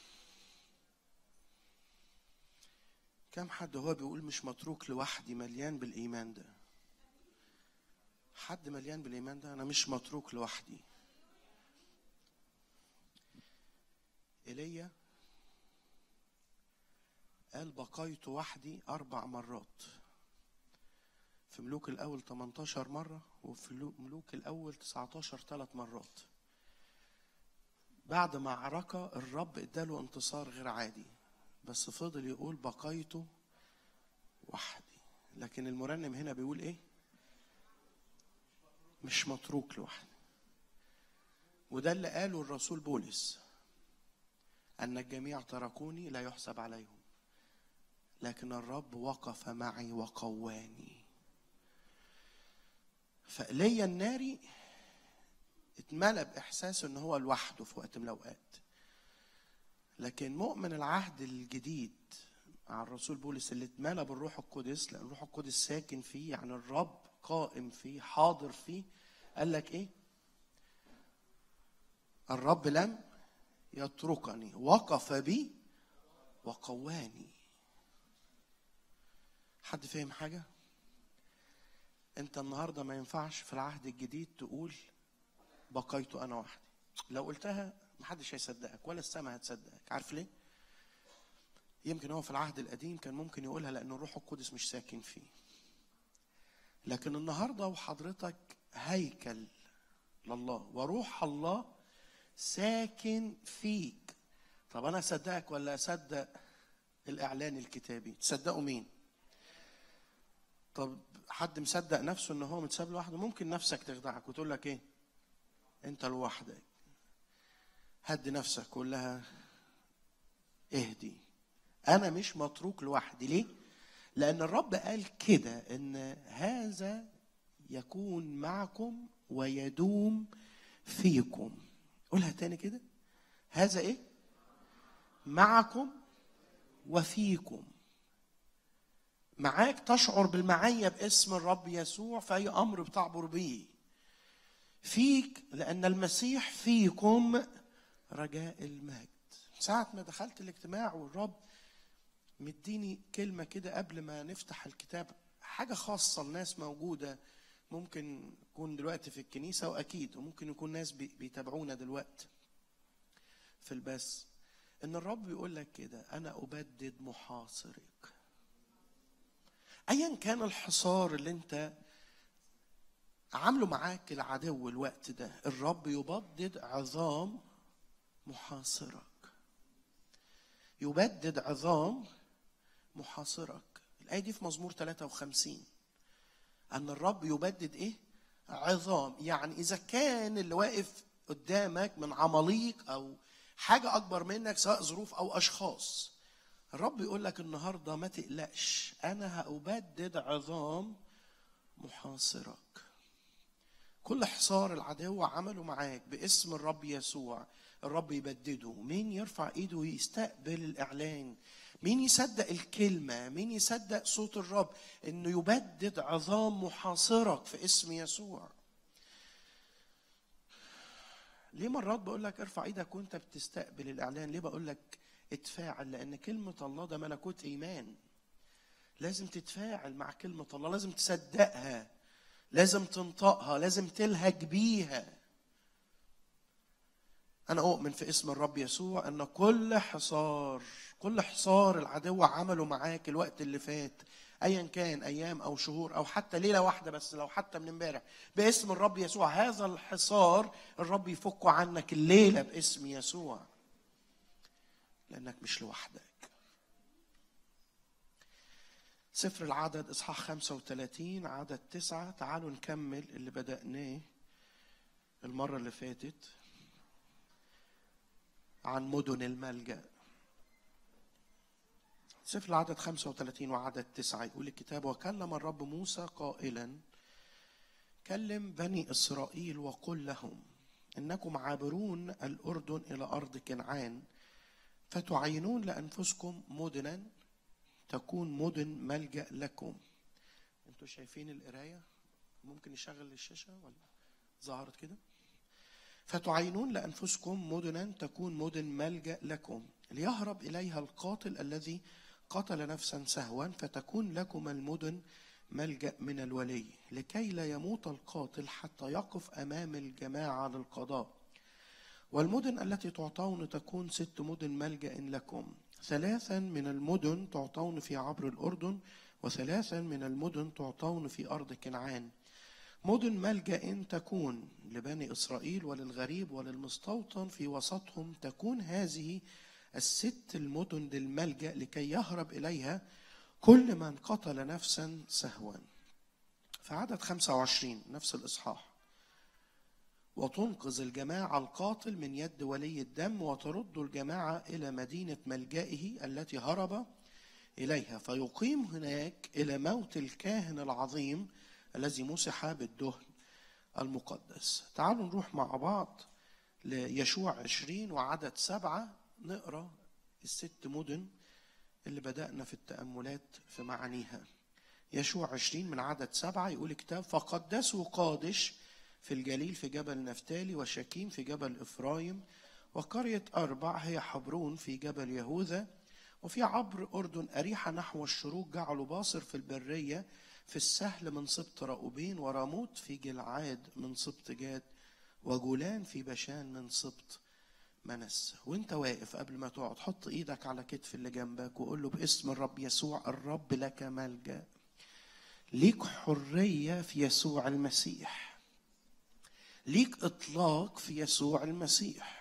كم حد هو بيقول مش متروك لوحدي مليان بالإيمان ده حد مليان بالإيمان ده أنا مش متروك لوحدي إيليا قال بقيت وحدي أربع مرات في ملوك الأول 18 مرة وفي ملوك الأول 19 ثلاث مرات بعد معركة الرب اداله انتصار غير عادي بس فضل يقول بقيت وحدي لكن المرنم هنا بيقول ايه مش متروك لوحدي وده اللي قاله الرسول بولس أن الجميع تركوني لا يحسب عليهم لكن الرب وقف معي وقواني فإيليا الناري اتملى بإحساس إن هو لوحده في وقت من الأوقات لكن مؤمن العهد الجديد مع الرسول بولس اللي اتملى بالروح القدس لأن الروح القدس ساكن فيه يعني الرب قائم فيه حاضر فيه قال لك إيه؟ الرب لم يتركني وقف بي وقواني حد فاهم حاجة؟ أنت النهاردة ما ينفعش في العهد الجديد تقول بقيت أنا وحدي لو قلتها محدش هيصدقك ولا السماء هتصدقك عارف ليه؟ يمكن هو في العهد القديم كان ممكن يقولها لأن الروح القدس مش ساكن فيه لكن النهارده وحضرتك هيكل لله وروح الله ساكن فيك طب انا اصدقك ولا اصدق الاعلان الكتابي تصدقوا مين طب حد مصدق نفسه ان هو متساب لوحده ممكن نفسك تخدعك وتقول لك ايه انت لوحدك هدي نفسك قول لها اهدي انا مش متروك لوحدي ليه لان الرب قال كده ان هذا يكون معكم ويدوم فيكم قولها تاني كده هذا ايه معكم وفيكم معاك تشعر بالمعية باسم الرب يسوع في أي أمر بتعبر بيه فيك لأن المسيح فيكم رجاء المجد ساعة ما دخلت الاجتماع والرب مديني كلمة كده قبل ما نفتح الكتاب حاجة خاصة لناس موجودة ممكن يكون دلوقتي في الكنيسة وأكيد وممكن يكون ناس بي- بيتابعونا دلوقتي في البث إن الرب بيقول لك كده أنا أبدد محاصرك أيا كان الحصار اللي أنت عامله معاك العدو الوقت ده الرب يبدد عظام محاصرك يبدد عظام محاصرك الآية دي في مزمور 53 أن الرب يبدد إيه؟ عظام يعني إذا كان اللي واقف قدامك من عماليق أو حاجة أكبر منك سواء ظروف أو أشخاص الرب يقول لك النهاردة ما تقلقش أنا هأبدد عظام محاصرك كل حصار العدو عمله معاك باسم الرب يسوع الرب يبدده مين يرفع ايده ويستقبل الاعلان مين يصدق الكلمه مين يصدق صوت الرب انه يبدد عظام محاصرك في اسم يسوع ليه مرات بقول لك ارفع ايدك وانت بتستقبل الاعلان ليه بقول لك اتفاعل لان كلمه الله ده ملكوت ايمان لازم تتفاعل مع كلمه الله لازم تصدقها لازم تنطقها لازم تلهج بيها انا اؤمن في اسم الرب يسوع ان كل حصار كل حصار العدو عمله معاك الوقت اللي فات ايا كان ايام او شهور او حتى ليله واحده بس لو حتى من امبارح باسم الرب يسوع هذا الحصار الرب يفكه عنك الليله باسم يسوع لانك مش لوحدك سفر العدد اصحاح 35 عدد تسعة تعالوا نكمل اللي بدأناه المرة اللي فاتت عن مدن الملجأ سفر العدد 35 وعدد تسعة يقول الكتاب وكلم الرب موسى قائلا كلم بني إسرائيل وقل لهم إنكم عابرون الأردن إلى أرض كنعان فتعينون لأنفسكم مدنا تكون مدن ملجأ لكم انتوا شايفين القراية ممكن يشغل الشاشة ولا ظهرت كده فتعينون لأنفسكم مدنا تكون مدن ملجأ لكم ليهرب إليها القاتل الذي قتل نفسا سهوا فتكون لكم المدن ملجأ من الولي لكي لا يموت القاتل حتى يقف أمام الجماعة للقضاء والمدن التي تعطون تكون ست مدن ملجأ لكم ثلاثا من المدن تعطون في عبر الأردن وثلاثا من المدن تعطون في أرض كنعان مدن ملجأ تكون لبني إسرائيل وللغريب وللمستوطن في وسطهم تكون هذه الست المدن للملجأ لكي يهرب إليها كل من قتل نفسا سهوا في عدد 25 نفس الإصحاح وتنقذ الجماعة القاتل من يد ولي الدم وترد الجماعة إلى مدينة ملجئه التي هرب إليها فيقيم هناك إلى موت الكاهن العظيم الذي مسح بالدهن المقدس تعالوا نروح مع بعض ليشوع عشرين وعدد سبعة نقرأ الست مدن اللي بدأنا في التأملات في معانيها يشوع عشرين من عدد سبعة يقول الكتاب فقدسوا قادش في الجليل في جبل نفتالي وشكيم في جبل إفرايم وقرية أربع هي حبرون في جبل يهوذا وفي عبر أردن أريحة نحو الشروق جعلوا باصر في البرية في السهل من سبط رأوبين وراموت في جلعاد من سبط جاد وجولان في بشان من سبط منس وانت واقف قبل ما تقعد حط ايدك على كتف اللي جنبك وقول له باسم الرب يسوع الرب لك ملجأ ليك حرية في يسوع المسيح ليك اطلاق في يسوع المسيح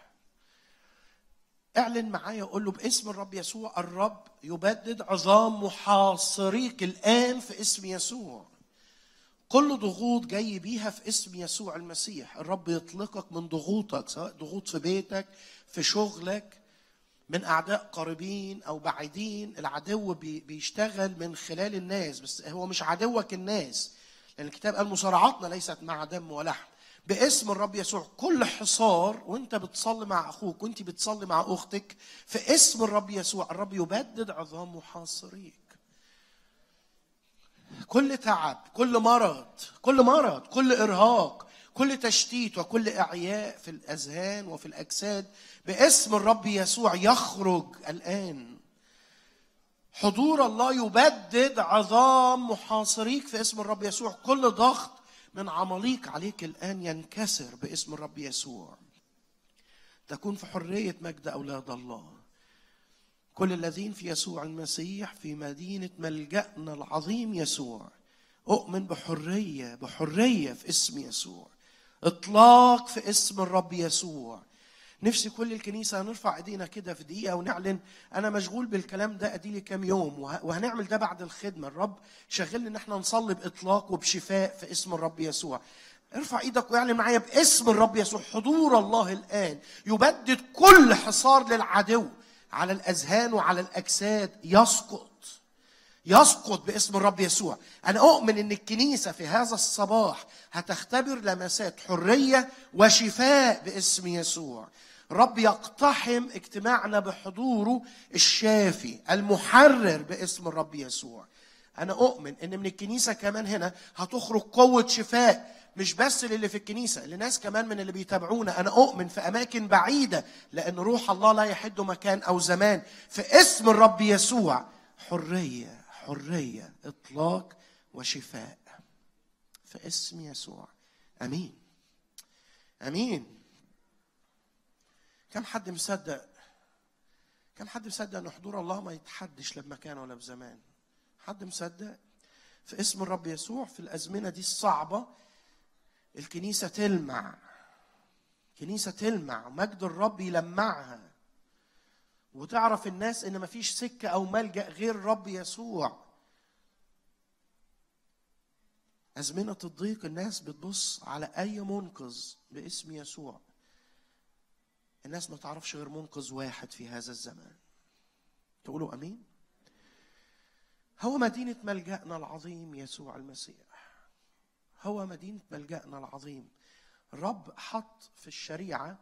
اعلن معايا قول له باسم الرب يسوع الرب يبدد عظام محاصريك الان في اسم يسوع كل ضغوط جاي بيها في اسم يسوع المسيح الرب يطلقك من ضغوطك سواء ضغوط في بيتك في شغلك من اعداء قريبين او بعيدين العدو بي- بيشتغل من خلال الناس بس هو مش عدوك الناس لان الكتاب قال مصارعاتنا ليست مع دم ولحم باسم الرب يسوع كل حصار وانت بتصلي مع اخوك وانت بتصلي مع اختك في اسم الرب يسوع الرب يبدد عظام محاصريك كل تعب كل مرض كل مرض كل ارهاق كل تشتيت وكل اعياء في الاذهان وفي الاجساد باسم الرب يسوع يخرج الان حضور الله يبدد عظام محاصريك في اسم الرب يسوع كل ضغط من عماليق عليك الان ينكسر باسم الرب يسوع تكون في حريه مجد اولاد الله كل الذين في يسوع المسيح في مدينة ملجأنا العظيم يسوع أؤمن بحرية بحرية في اسم يسوع إطلاق في اسم الرب يسوع نفسي كل الكنيسة هنرفع ايدينا كده في دقيقة ونعلن أنا مشغول بالكلام ده أديلي كام يوم وه- وهنعمل ده بعد الخدمة الرب شغلنا إن احنا نصلي بإطلاق وبشفاء في اسم الرب يسوع ارفع ايدك واعلن معايا باسم الرب يسوع حضور الله الآن يبدد كل حصار للعدو على الأذهان وعلى الأجساد يسقط يسقط باسم الرب يسوع انا اؤمن ان الكنيسه في هذا الصباح هتختبر لمسات حريه وشفاء باسم يسوع رب يقتحم اجتماعنا بحضوره الشافي المحرر باسم الرب يسوع انا اؤمن ان من الكنيسه كمان هنا هتخرج قوه شفاء مش بس للي في الكنيسه لناس كمان من اللي بيتابعونا انا اؤمن في اماكن بعيده لان روح الله لا يحد مكان او زمان في اسم الرب يسوع حريه حريه اطلاق وشفاء في اسم يسوع امين امين كم حد مصدق كم حد مصدق ان حضور الله ما يتحدش لا بمكان ولا بزمان حد مصدق في اسم الرب يسوع في الازمنه دي الصعبه الكنيسه تلمع كنيسه تلمع مجد الرب يلمعها وتعرف الناس ان مفيش سكه او ملجا غير الرب يسوع أزمنة الضيق الناس بتبص على أي منقذ باسم يسوع الناس ما تعرفش غير منقذ واحد في هذا الزمان تقولوا أمين هو مدينة ملجأنا العظيم يسوع المسيح هو مدينة ملجأنا العظيم الرب حط في الشريعة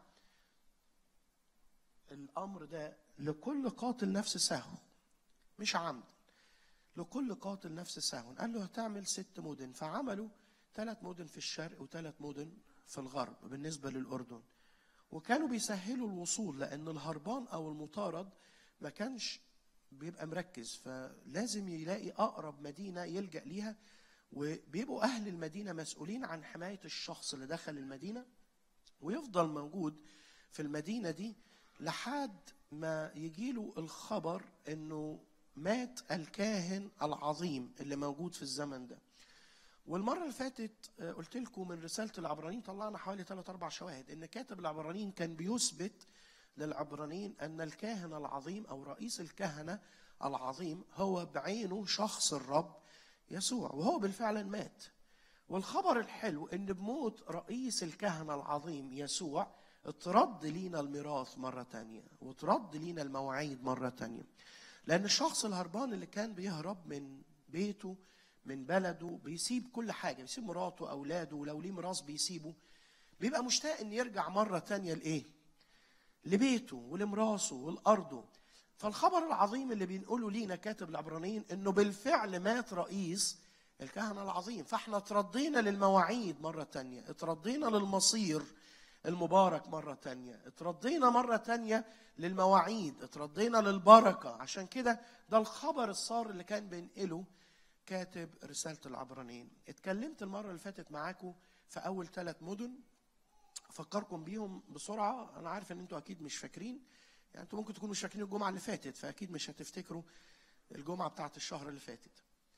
الأمر ده لكل قاتل نفس سهو مش عمد لكل قاتل نفس سهو قال له هتعمل ست مدن فعملوا ثلاث مدن في الشرق وثلاث مدن في الغرب بالنسبة للأردن وكانوا بيسهلوا الوصول لأن الهربان أو المطارد ما كانش بيبقى مركز فلازم يلاقي أقرب مدينة يلجأ ليها وبيبقوا أهل المدينة مسؤولين عن حماية الشخص اللي دخل المدينة ويفضل موجود في المدينة دي لحد ما يجيله الخبر انه مات الكاهن العظيم اللي موجود في الزمن ده والمرة اللي فاتت آه، قلت لكم من رسالة العبرانيين طلعنا حوالي ثلاث أربع شواهد إن كاتب العبرانيين كان بيثبت للعبرانيين أن الكاهن العظيم أو رئيس الكهنة العظيم هو بعينه شخص الرب يسوع وهو بالفعل مات والخبر الحلو ان بموت رئيس الكهنه العظيم يسوع اترد لينا الميراث مره تانية وترد لينا المواعيد مره تانية لان الشخص الهربان اللي كان بيهرب من بيته من بلده بيسيب كل حاجه بيسيب مراته اولاده ولو ليه ميراث بيسيبه بيبقى مشتاق ان يرجع مره تانية لايه لبيته ولمراسه ولارضه فالخبر العظيم اللي بينقله لينا كاتب العبرانيين انه بالفعل مات رئيس الكهنه العظيم فاحنا اتردينا للمواعيد مره تانية اتردينا للمصير المبارك مرة تانية اتردينا مرة تانية للمواعيد اتردينا للبركة عشان كده ده الخبر الصار اللي كان بينقله كاتب رسالة العبرانيين اتكلمت المرة اللي فاتت معاكم في أول ثلاث مدن أفكركم بيهم بسرعة أنا عارف إن أنتوا أكيد مش فاكرين يعني أنتوا ممكن تكونوا مش فاكرين الجمعة اللي فاتت فأكيد مش هتفتكروا الجمعة بتاعت الشهر اللي فاتت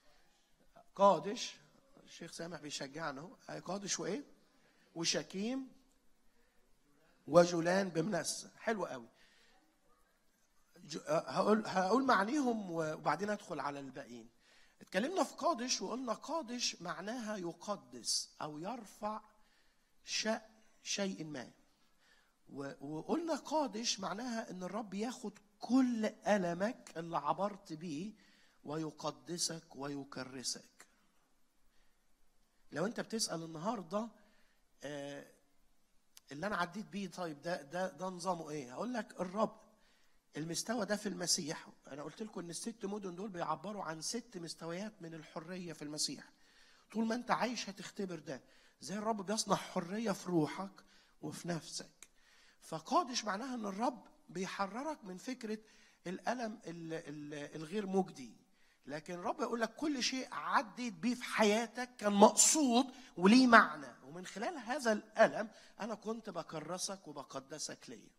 قادش الشيخ سامح بيشجعنا اهو قادش وإيه وشكيم وجولان بمنس حلو قوي ج- هقول هقول معانيهم وبعدين ادخل على الباقيين اتكلمنا في قادش وقلنا قادش معناها يقدس او يرفع شأن شيء ما و- وقلنا قادش معناها ان الرب ياخد كل ألمك اللي عبرت بيه ويقدسك ويكرسك لو انت بتسأل النهارده آه، اللي انا عديت بيه طيب ده ده ده نظامه ايه؟ هقول لك الرب المستوى ده في المسيح انا قلت لكم ان الست مدن دول بيعبروا عن ست مستويات من الحريه في المسيح طول ما انت عايش هتختبر ده زي الرب بيصنع حريه في روحك وفي نفسك فقادش معناها ان الرب بيحررك من فكره الالم ال- ال- الغير مجدي لكن الرب يقول لك كل شيء عديت بيه في حياتك كان مقصود وليه معنى ومن خلال هذا الالم انا كنت بكرسك وبقدسك ليا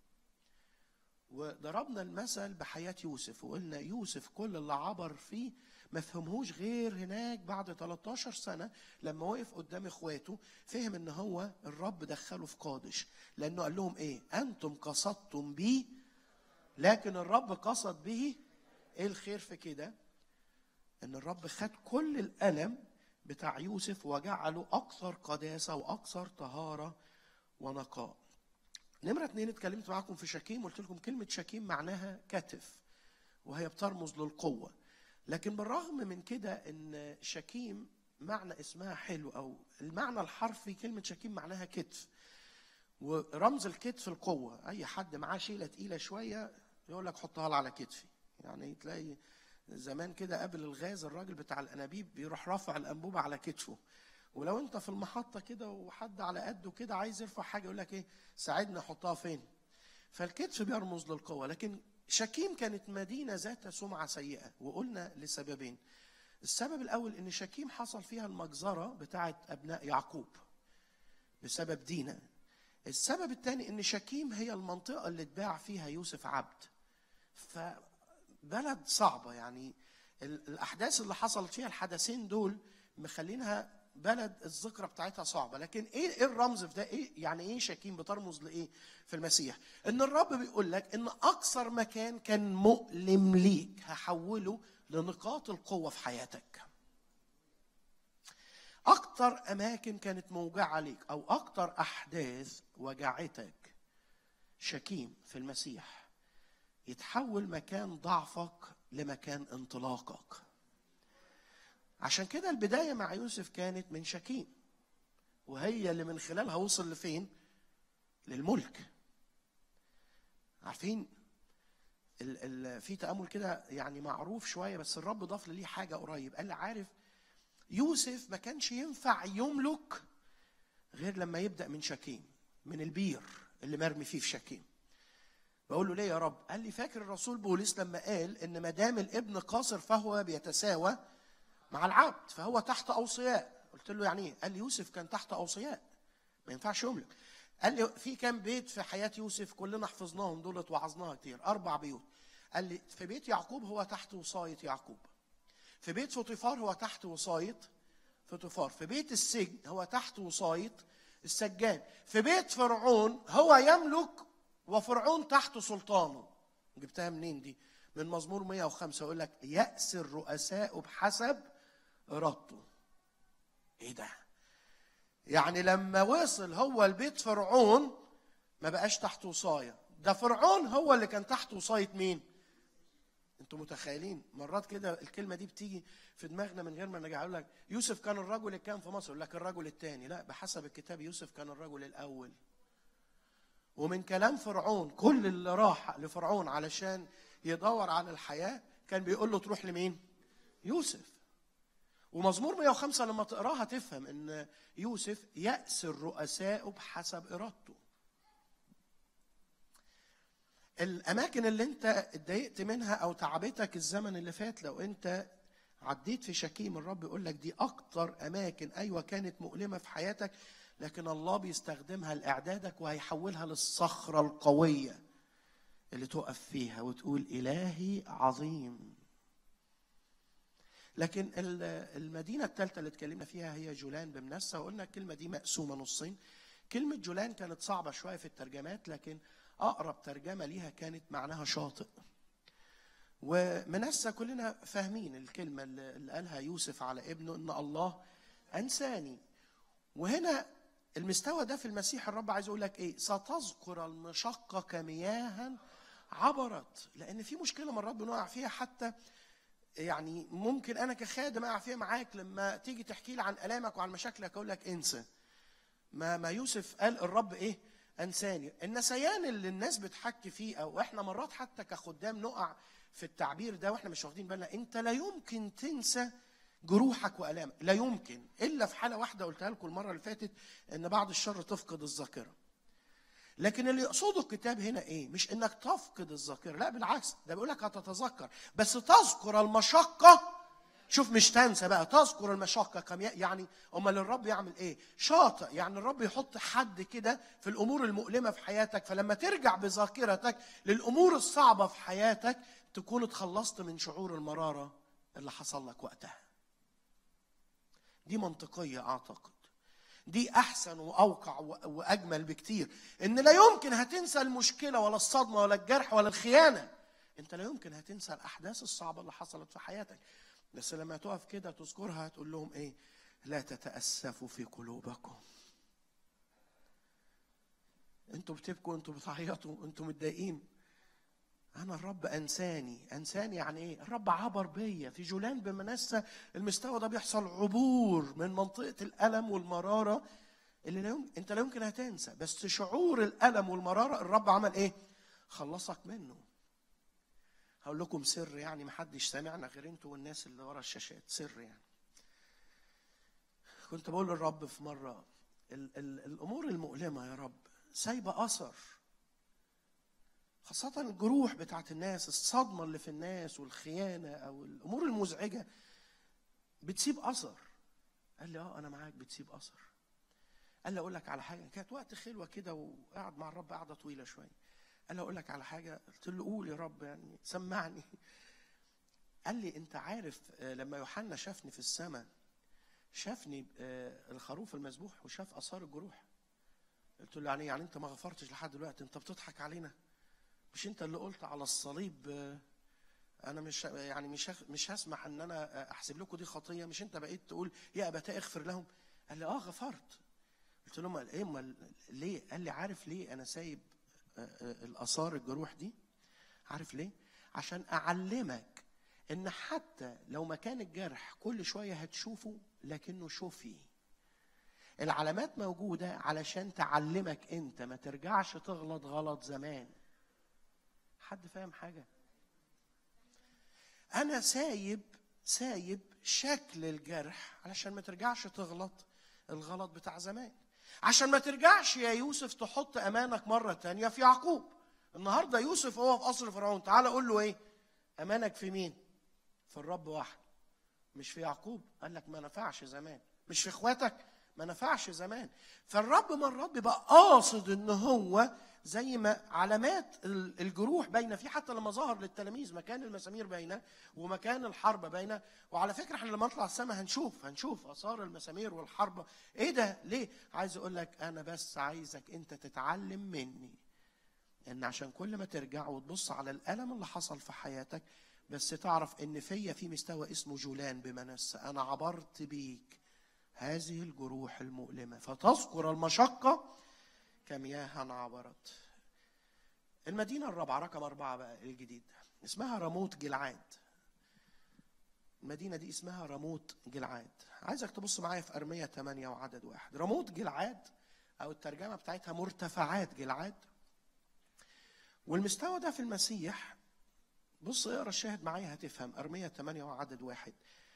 وضربنا المثل بحياة يوسف وقلنا يوسف كل اللي عبر فيه ما فهمهوش غير هناك بعد 13 سنة لما وقف قدام اخواته فهم ان هو الرب دخله في قادش لانه قال لهم ايه انتم قصدتم بي لكن الرب قصد به ايه الخير في كده ان الرب خد كل الالم بتاع يوسف وجعله اكثر قداسه واكثر طهاره ونقاء نمرة اتنين اتكلمت معاكم في شكيم قلت لكم كلمة شكيم معناها كتف وهي بترمز للقوة لكن بالرغم من كده ان شكيم معنى اسمها حلو او المعنى الحرفي كلمة شكيم معناها كتف ورمز الكتف القوه اي حد معاه شيله تقيله شويه يقول لك حطها لي على كتفي يعني تلاقي زمان كده قبل الغاز الراجل بتاع الانابيب بيروح رافع الانبوبه على كتفه ولو انت في المحطه كده وحد على قده كده عايز يرفع حاجه يقول لك ايه ساعدني احطها فين فالكتف بيرمز للقوه لكن شكيم كانت مدينه ذات سمعه سيئه وقلنا لسببين السبب الاول ان شكيم حصل فيها المجزره بتاعه ابناء يعقوب بسبب دينا السبب الثاني ان شكيم هي المنطقه اللي اتباع فيها يوسف عبد فبلد صعبه يعني ال- الاحداث اللي حصلت فيها الحدثين دول مخلينها بلد الذكرى بتاعتها صعبه لكن ايه ايه الرمز في ده ايه يعني ايه شكيم بترمز لايه في المسيح ان الرب بيقول لك ان اكثر مكان كان مؤلم ليك هحوله لنقاط القوه في حياتك اكتر اماكن كانت موجعه ليك او اكتر احداث وجعتك شكيم في المسيح يتحول مكان ضعفك لمكان انطلاقك عشان كده البدايه مع يوسف كانت من شكيم وهي اللي من خلالها وصل لفين للملك عارفين ال ال في تامل كده يعني معروف شويه بس الرب ضاف لي حاجه قريب قال لي عارف يوسف ما كانش ينفع يملك غير لما يبدا من شكيم من البير اللي مرمي فيه في شكيم بقول له ليه يا رب قال لي فاكر الرسول بولس لما قال ان ما دام الابن قاصر فهو بيتساوى مع العبد فهو تحت اوصياء قلت له يعني ايه قال لي يوسف كان تحت اوصياء ما ينفعش يملك قال لي في كام بيت في حياه يوسف كلنا حفظناهم دولت وعظناها كتير اربع بيوت قال لي في بيت يعقوب هو تحت وصايه يعقوب في بيت فطيفار هو تحت وصايه فطيفار في بيت السجن هو تحت وصايه السجان في بيت فرعون هو يملك وفرعون تحت سلطانه جبتها منين دي من مزمور 105 يقول لك يأس الرؤساء بحسب إرادته ايه ده يعني لما وصل هو لبيت فرعون ما بقاش تحت وصايه ده فرعون هو اللي كان تحت وصايه مين انتوا متخيلين مرات كده الكلمه دي بتيجي في دماغنا من غير ما نرجع يقول لك يوسف كان الرجل اللي كان في مصر يقول لك الرجل الثاني لا بحسب الكتاب يوسف كان الرجل الاول ومن كلام فرعون كل اللي راح لفرعون علشان يدور على الحياه كان بيقول له تروح لمين يوسف ومزمور 105 لما تقراها تفهم ان يوسف يأس الرؤساء بحسب ارادته الاماكن اللي انت اتضايقت منها او تعبتك الزمن اللي فات لو انت عديت في شكيم الرب يقول لك دي اكتر اماكن ايوه كانت مؤلمه في حياتك لكن الله بيستخدمها لاعدادك وهيحولها للصخره القويه اللي تقف فيها وتقول الهي عظيم لكن المدينه الثالثه اللي اتكلمنا فيها هي جولان بمنسى وقلنا الكلمه دي مقسومه نصين كلمه جولان كانت صعبه شويه في الترجمات لكن اقرب ترجمه ليها كانت معناها شاطئ ومنسى كلنا فاهمين الكلمه اللي قالها يوسف على ابنه ان الله انساني وهنا المستوى ده في المسيح الرب عايز يقول لك ايه ستذكر المشقه كمياها عبرت لان في مشكله مرات بنقع فيها حتى يعني ممكن انا كخادم اقع فيها معاك لما تيجي تحكي لي عن الامك وعن مشاكلك اقول لك انسى ما ما يوسف قال الرب ايه انساني النسيان اللي الناس بتحكي فيه او احنا مرات حتى كخدام نقع في التعبير ده واحنا مش واخدين بالنا انت لا يمكن تنسى جروحك والامك لا يمكن الا في حاله واحده قلتها لكم المره اللي فاتت ان بعد الشر تفقد الذاكره لكن اللي يقصده الكتاب هنا ايه مش انك تفقد الذاكره لا بالعكس ده بيقول لك هتتذكر بس تذكر المشقه شوف مش تنسى بقى تذكر المشقة كم يعني أمال الرب يعمل إيه؟ شاطئ يعني الرب يحط حد كده في الأمور المؤلمة في حياتك فلما ترجع بذاكرتك للأمور الصعبة في حياتك تكون اتخلصت من شعور المرارة اللي حصل لك وقتها. دي منطقية أعتقد. دي أحسن وأوقع وأجمل بكتير. إن لا يمكن هتنسى المشكلة ولا الصدمة ولا الجرح ولا الخيانة. أنت لا يمكن هتنسى الأحداث الصعبة اللي حصلت في حياتك. بس لما تقف كده تذكرها هتقول لهم ايه لا تتأسفوا في قلوبكم انتوا بتبكوا انتوا بتعيطوا انتوا متضايقين انا الرب انساني انساني يعني ايه الرب عبر بيا في جولان بمنسى المستوى ده بيحصل عبور من منطقه الالم والمراره اللي لا يمكن انت لا يمكن هتنسى بس شعور الالم والمراره الرب عمل ايه خلصك منه هقول لكم سر يعني محدش سامعنا غير انتوا والناس اللي ورا الشاشات سر يعني كنت بقول للرب في مره ال ال الامور المؤلمه يا رب سايبه اثر خاصة الجروح بتاعت الناس الصدمة اللي في الناس والخيانة أو الأمور المزعجة بتسيب أثر قال لي اه أنا معاك بتسيب أثر قال لي أقول لك على حاجة كانت وقت خلوة كده وقعد مع الرب قعدة طويلة شوية قال لي أقول لك على حاجة قلت له قول يا رب يعني سمعني قال لي أنت عارف آه، لما يوحنا شافني في السماء شافني آه، الخروف المذبوح وشاف آثار الجروح قلت له يعني يعني أنت ما غفرتش لحد دلوقتي أنت بتضحك علينا مش انت اللي قلت على الصليب آه، انا مش يعني مش هخ- مش هسمح ان انا آه، احسب لكم دي خطيه مش انت بقيت تقول يا ابتاه اغفر لهم قال لي اه غفرت قلت له امال ايه امال ليه قال لي عارف ليه انا سايب آه، آه، الاثار الجروح دي عارف ليه عشان اعلمك ان حتى لو مكان الجرح كل شويه هتشوفه لكنه شوفي العلامات موجوده علشان تعلمك انت ما ترجعش تغلط غلط زمان حد فاهم حاجة؟ أنا سايب سايب شكل الجرح علشان ما ترجعش تغلط الغلط بتاع زمان عشان ما ترجعش يا يوسف تحط أمانك مرة تانية في يعقوب النهاردة يوسف هو في قصر فرعون تعال قول له إيه أمانك في مين في الرب واحد مش في يعقوب قال لك ما نفعش زمان مش في اخواتك ما نفعش زمان فالرب مرات بيبقى قاصد ان هو زي ما علامات ال- الجروح باينه فيه حتى لما ظهر للتلاميذ مكان المسامير باينه ومكان الحرب باينه وعلى فكره احنا لما نطلع السماء هنشوف هنشوف اثار المسامير والحرب ايه ده ليه عايز اقول لك انا بس عايزك انت تتعلم مني ان عشان كل ما ترجع وتبص على الالم اللي حصل في حياتك بس تعرف ان فيا في مستوى اسمه جولان بمنسى انا عبرت بيك هذه الجروح المؤلمه فتذكر المشقه كمياه عبرت المدينه الرابعه رقم اربعه بقى الجديد اسمها راموت جلعاد المدينة دي اسمها راموت جلعاد عايزك تبص معايا في أرمية 8 وعدد واحد راموت جلعاد أو الترجمة بتاعتها مرتفعات جلعاد والمستوى ده في المسيح بص اقرا الشاهد معايا هتفهم أرمية 8 وعدد واحد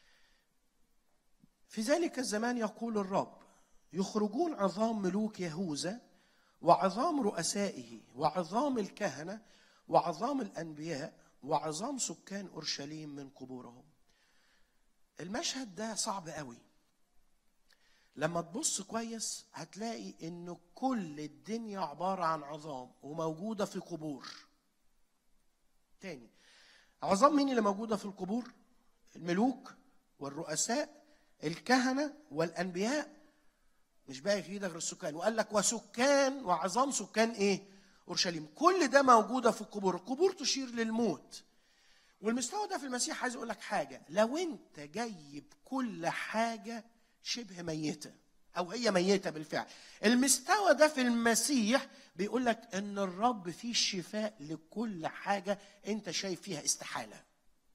في ذلك الزمان يقول الرب يخرجون عظام ملوك يهوذا وعظام رؤسائه وعظام الكهنة وعظام الأنبياء وعظام سكان أورشليم من قبورهم المشهد ده صعب قوي لما تبص كويس هتلاقي ان كل الدنيا عبارة عن عظام وموجودة في قبور تاني عظام مين اللي موجودة في القبور الملوك والرؤساء الكهنة والأنبياء مش باقي في ايدك غير السكان وقال لك وسكان وعظام سكان ايه اورشليم كل ده موجوده في القبور القبور تشير للموت والمستوى ده في المسيح عايز اقول لك حاجه لو انت جايب كل حاجه شبه ميته او هي ميته بالفعل المستوى ده في المسيح بيقول لك ان الرب فيه شفاء لكل حاجه انت شايف فيها استحاله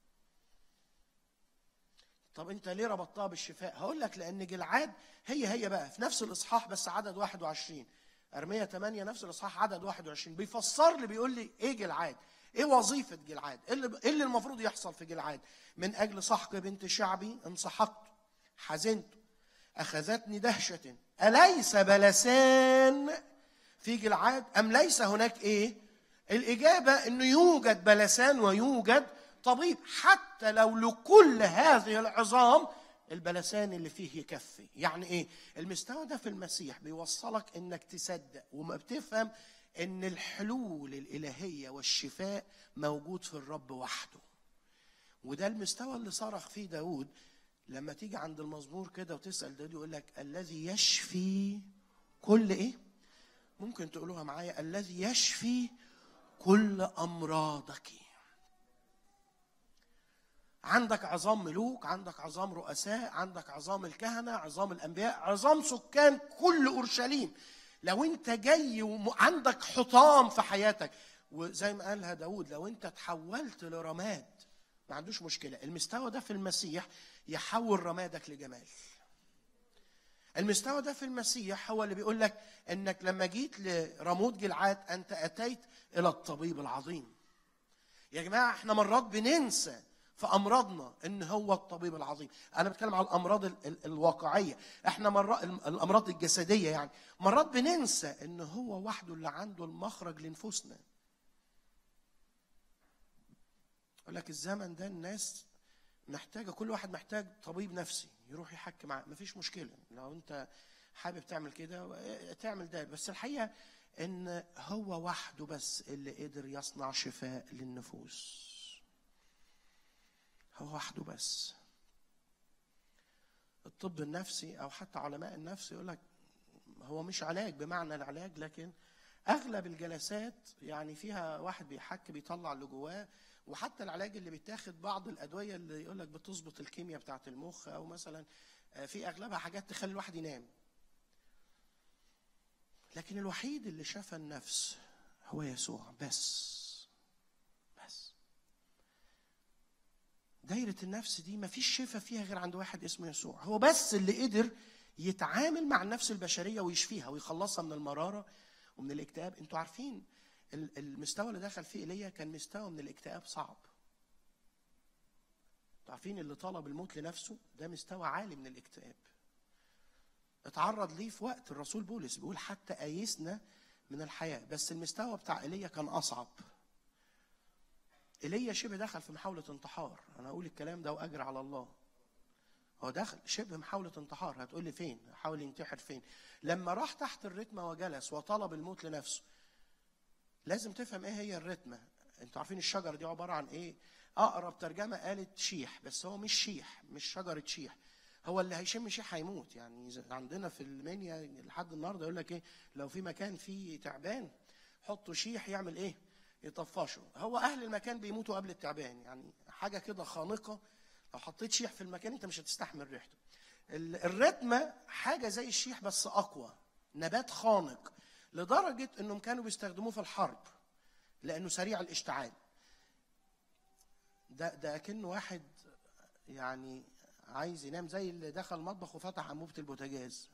طب انت ليه ربطتها بالشفاء هقول لك لان جلعاد هي هي بقى في نفس الاصحاح بس عدد 21 ارميه 8 نفس الاصحاح عدد 21 بيفسر لي بيقول لي ايه جلعاد ايه وظيفه جلعاد ايه اللي ايه اللي المفروض يحصل في جلعاد من اجل سحق بنت شعبي انسحقت حزنت اخذتني دهشه اليس بلسان في جلعاد ام ليس هناك ايه الاجابه انه يوجد بلسان ويوجد طبيب حتى لو لكل هذه العظام البلسان اللي فيه يكفي يعني ايه المستوى ده في المسيح بيوصلك انك تصدق وما بتفهم ان الحلول الالهيه والشفاء موجود في الرب وحده وده المستوى اللي صرخ فيه داود لما تيجي عند المزمور كده وتسال داود يقول لك الذي يشفي كل ايه ممكن تقولوها معايا الذي يشفي كل امراضك عندك عظام ملوك عندك عظام رؤساء عندك عظام الكهنة عظام الأنبياء عظام سكان كل أورشليم لو أنت جاي وعندك حطام في حياتك وزي ما قالها داود لو أنت تحولت لرماد ما عندوش مشكلة المستوى ده في المسيح يحول رمادك لجمال المستوى ده في المسيح هو اللي بيقول لك انك لما جيت لراموت جلعاد انت اتيت الى الطبيب العظيم يا جماعه احنا مرات بننسى في امراضنا ان هو الطبيب العظيم انا بتكلم على الامراض ال- ال- الواقعيه احنا مرات الامراض الجسديه يعني مرات بننسى ان هو وحده اللي عنده المخرج لنفوسنا يقول لك الزمن ده الناس محتاجه كل واحد محتاج طبيب نفسي يروح يحكي معاه مفيش مشكله لو انت حابب تعمل كده اه، تعمل ده بس الحقيقه ان هو وحده بس اللي قدر يصنع شفاء للنفوس هو وحده بس الطب النفسي او حتى علماء النفس يقول لك هو مش علاج بمعنى العلاج لكن اغلب الجلسات يعني فيها واحد بيحك بيطلع اللي جواه وحتى العلاج اللي بيتاخد بعض الادويه اللي يقول لك بتظبط الكيمياء بتاعه المخ او مثلا آه، في اغلبها حاجات تخلي الواحد ينام لكن الوحيد اللي شفى النفس هو يسوع بس بس دايرة النفس دي مفيش شفاء فيها غير عند واحد اسمه يسوع هو بس اللي قدر يتعامل مع النفس البشرية ويشفيها ويخلصها من المرارة ومن الاكتئاب انتوا عارفين ال- المستوى اللي دخل فيه ايليا كان مستوى من الاكتئاب صعب انتوا عارفين اللي طلب الموت لنفسه ده مستوى عالي من الاكتئاب اتعرض ليه في وقت الرسول بولس بيقول حتى ايسنا من الحياه بس المستوى بتاع ايليا كان اصعب ايليا شبه دخل في محاوله انتحار انا اقول الكلام ده واجري على الله هو دخل شبه محاولة انتحار هتقول لي فين حاول ينتحر فين لما راح تحت الرتمة وجلس وطلب الموت لنفسه لازم تفهم ايه هي الرتمة انتوا عارفين الشجرة دي عبارة عن ايه اقرب ترجمة قالت شيح بس هو مش شيح مش شجرة شيح هو اللي هيشم شيح هيموت يعني إذا عندنا في المنيا لحد النهارده يقول لك ايه لو في مكان فيه تعبان حطوا شيح يعمل ايه يطفشه هو اهل المكان بيموتوا قبل التعبان يعني حاجه كده خانقه لو حطيت شيح في المكان انت مش هتستحمل ريحته ال- الرتمه حاجه زي الشيح بس اقوى نبات خانق لدرجه انهم كانوا بيستخدموه في الحرب لانه سريع الاشتعال ده ده كأنه واحد يعني عايز ينام زي اللي دخل المطبخ وفتح انبوبه البوتاجاز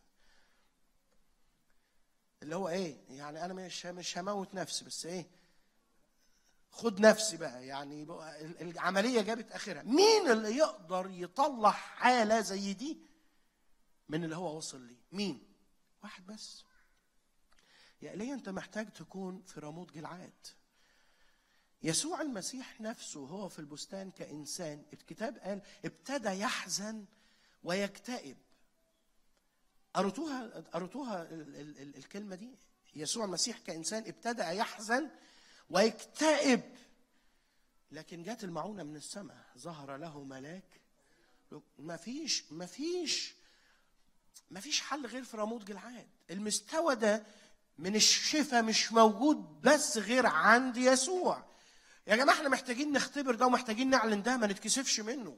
اللي هو ايه يعني انا مش مش هموت نفسي بس ايه خد نفسي بقى يعني بقى ال- العمليه جابت اخرها مين اللي يقدر يطلع حاله زي دي من اللي هو وصل ليه مين واحد بس يا ايليا انت محتاج تكون في راموت جلعاد يسوع المسيح نفسه هو في البستان كإنسان الكتاب قال ابتدى يحزن ويكتئب قريتوها قريتوها ال- ال- ال- الكلمة دي يسوع المسيح كإنسان ابتدى يحزن ويكتئب لكن جت المعونة من السماء ظهر له ملاك ما فيش ما فيش ما فيش حل غير في راموت جلعاد المستوى ده من الشفاء مش موجود بس غير عند يسوع يا جماعه احنا محتاجين نختبر ده ومحتاجين نعلن ده ما نتكسفش منه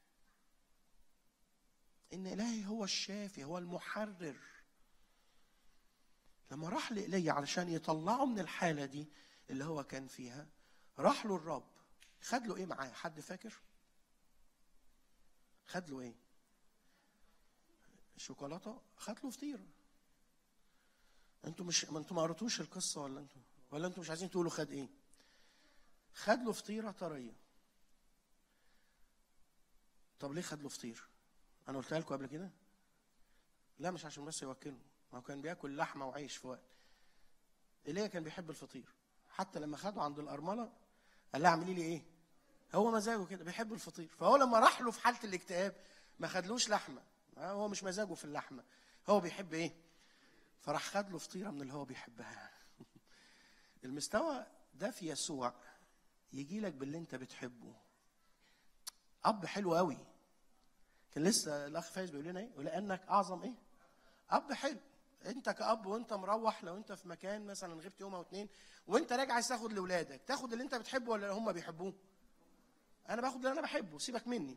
ان الهي هو الشافي هو المحرر لما راح لإيليا علشان يطلعه من الحالة دي اللي هو كان فيها راح له الرب خد له ايه معاه حد فاكر خد له ايه شوكولاته خد له فطيره انتوا مش ما انتوا ما قريتوش القصه ولا انتوا ولا انتوا مش عايزين تقولوا خد ايه خد له فطيره طريه طب ليه خد له فطير انا قلتها لكم قبل كده لا مش عشان بس يوكله ما هو كان بياكل لحمه وعيش في وقت ايليا كان بيحب الفطير حتى لما خده عند الارمله قال لها اعملي لي ايه هو مزاجه كده بيحب الفطير فهو لما راح له في حاله الاكتئاب ما خدلوش لحمه هو مش مزاجه في اللحمه هو بيحب ايه فراح خد له فطيره من اللي هو بيحبها المستوى ده في يسوع يجي لك باللي انت بتحبه اب حلو قوي كان لسه الاخ فايز بيقول لنا ايه ولانك اعظم ايه اب حلو انت كاب وانت مروح لو انت في مكان مثلا غبت يوم او اتنين وانت راجع عايز تاخد لاولادك تاخد اللي انت بتحبه ولا اللي هم بيحبوه انا باخد اللي انا بحبه سيبك مني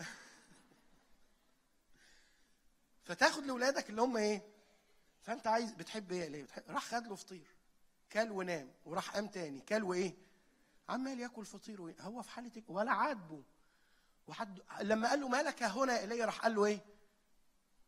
فتاخد لاولادك اللي هم ايه فانت عايز بتحب ايه ليه بتحب راح خد له فطير كل ونام وراح قام تاني كل وايه عمال ياكل فطير وإيه؟ هو في حاله إيه؟ ولا عاتبه وحد لما قال له مالك هنا الي راح قال له ايه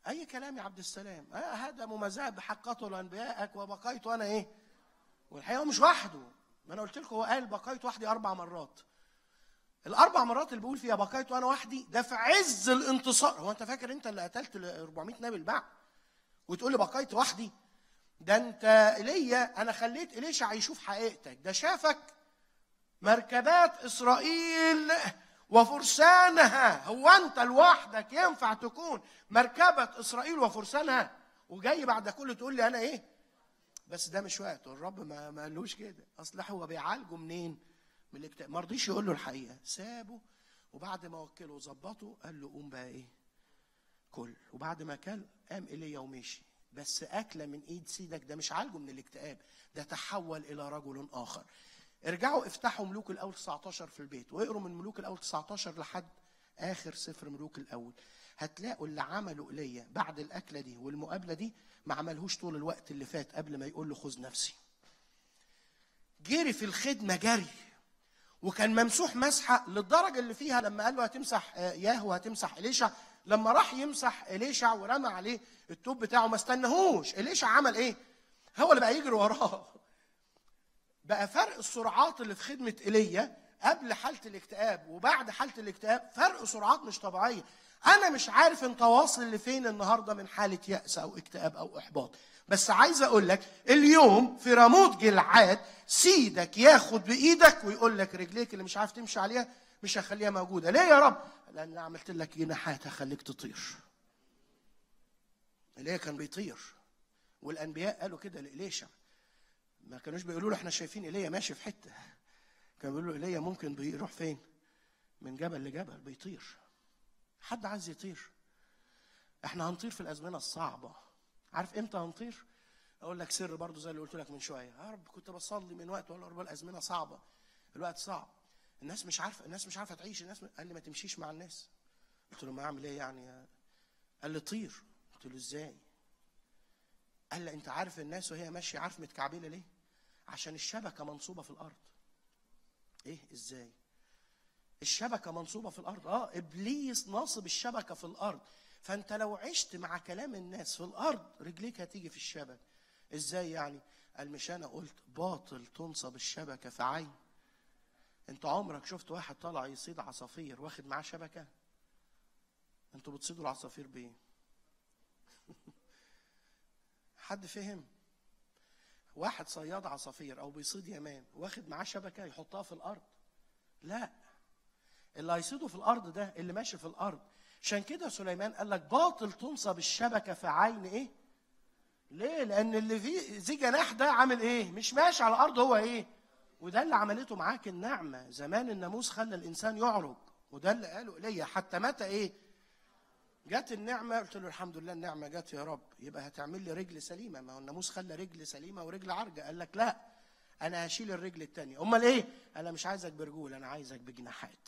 اي كلام يا عبد السلام آه هذا ممازات بحقته لانبيائك وبقيت انا ايه والحقيقه هو مش وحده ما انا قلت لكم هو قال بقيت وحدي اربع مرات الاربع مرات اللي بيقول فيها بقيت وانا وحدي ده في عز الانتصار هو انت فاكر انت اللي قتلت ال 400 نبي البعث وتقول لي بقيت وحدي ده انت ايليا انا خليت اليشع يشوف حقيقتك ده شافك مركبات اسرائيل وفرسانها هو انت لوحدك ينفع تكون مركبه اسرائيل وفرسانها وجاي بعد كل تقول لي انا ايه بس ده مش وقته الرب ما ما قالوش كده اصل هو بيعالجه منين من الاكتئاب ما رضيش يقول له الحقيقه سابه وبعد ما وكله وظبطه قال له قوم بقى ايه كل وبعد ما كل قام ايليا ومشي بس اكله من ايد سيدك ده مش عالجه من الاكتئاب ده تحول الى رجل اخر ارجعوا افتحوا ملوك الاول 19 في البيت واقروا من ملوك الاول 19 لحد اخر سفر ملوك الاول هتلاقوا اللي عمله ايليا بعد الاكله دي والمقابله دي ما عملهوش طول الوقت اللي فات قبل ما يقول له خذ نفسي جري في الخدمه جري وكان ممسوح مسحه للدرجه اللي فيها لما قال له هتمسح آه، ياهو هتمسح اليشع لما راح يمسح اليشع ورمى عليه التوب بتاعه ما استناهوش اليشع عمل ايه هو اللي بقى يجري وراه بقى فرق السرعات اللي في خدمه ايليا قبل حاله الاكتئاب وبعد حاله الاكتئاب فرق سرعات مش طبيعيه انا مش عارف انت واصل لفين النهارده من حاله ياس او اكتئاب او احباط بس عايز اقول لك اليوم في راموت جلعاد سيدك ياخد بايدك ويقول لك رجليك اللي مش عارف تمشي عليها مش هخليها موجوده ليه يا رب لان أنا عملت لك جناحات هخليك تطير ايليا كان بيطير والانبياء قالوا كده لإليشع ما كانوش بيقولوا له احنا شايفين ايليا ماشي في حته كانوا بيقولوا له ايليا ممكن بيروح فين من جبل لجبل بيطير حد عايز يطير احنا هنطير في الازمنه الصعبه عارف امتى هنطير اقول لك سر برضو زي اللي قلت لك من شويه يا رب كنت بصلي من وقت ولا رب الازمنه صعبه الوقت صعب الناس مش عارفه الناس مش عارفه تعيش الناس قال لي ما تمشيش مع الناس قلت له ما اعمل ايه يعني قال لي طير قلت له ازاي قال لي انت عارف الناس وهي ماشيه عارف متكعبله ليه عشان الشبكه منصوبه في الارض ايه ازاي الشبكه منصوبه في الارض اه ابليس ناصب الشبكه في الارض فانت لو عشت مع كلام الناس في الارض رجليك هتيجي في الشبكه ازاي يعني قال مش انا قلت باطل تنصب الشبكه في عين انت عمرك شفت واحد طالع يصيد عصافير واخد معاه شبكه انتوا بتصيدوا العصافير بايه حد فهم واحد صياد عصافير او بيصيد يمان واخد معاه شبكه يحطها في الارض لا اللي هيصيده في الارض ده اللي ماشي في الارض عشان كده سليمان قال لك باطل تنصب الشبكه في عين ايه ليه لان اللي فيه ذي جناح ده عامل ايه مش ماشي على الارض هو ايه وده اللي عملته معاك النعمه زمان الناموس خلى الانسان يعرج وده اللي قاله ايليا حتى متى ايه جت النعمه قلت له الحمد لله النعمه جت يا رب يبقى هتعمل لي رجل سليمه ما هو الناموس خلى رجل سليمه ورجل عرجه قال لك لا انا هشيل الرجل التانية امال ايه انا مش عايزك برجول انا عايزك بجناحات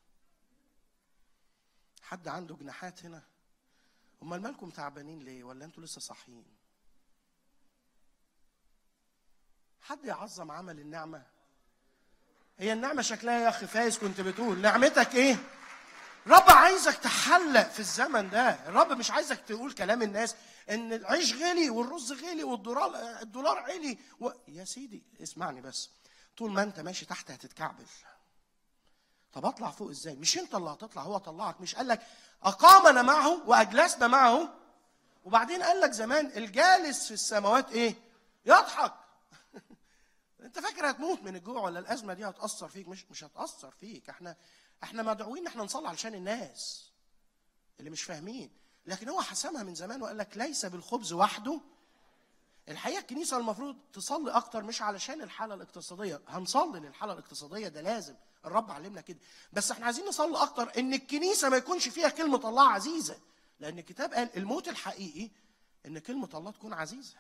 حد عنده جناحات هنا امال مالكم تعبانين ليه ولا انتوا لسه صاحيين حد يعظم عمل النعمه هي النعمه شكلها يا اخي فايز كنت بتقول نعمتك ايه رب عايزك تحلق في الزمن ده الرب مش عايزك تقول كلام الناس ان العيش غلي والرز غلي والدولار الدولار علي و... يا سيدي اسمعني بس طول ما انت ماشي تحت هتتكعبل طب اطلع فوق ازاي مش انت اللي هتطلع هو طلعك مش قال لك اقامنا معه واجلسنا معه وبعدين قال لك زمان الجالس في السماوات ايه يضحك انت فاكر هتموت من الجوع ولا الازمه دي هتاثر فيك مش مش هتاثر فيك احنا احنا مدعوين ان احنا نصلي علشان الناس اللي مش فاهمين لكن هو حسمها من زمان وقال لك ليس بالخبز وحده الحقيقه الكنيسه المفروض تصلي اكتر مش علشان الحاله الاقتصاديه هنصلي للحاله الاقتصاديه ده لازم الرب علمنا كده بس احنا عايزين نصلي اكتر ان الكنيسه ما يكونش فيها كلمه الله عزيزه لان الكتاب قال الموت الحقيقي ان كلمه الله تكون عزيزه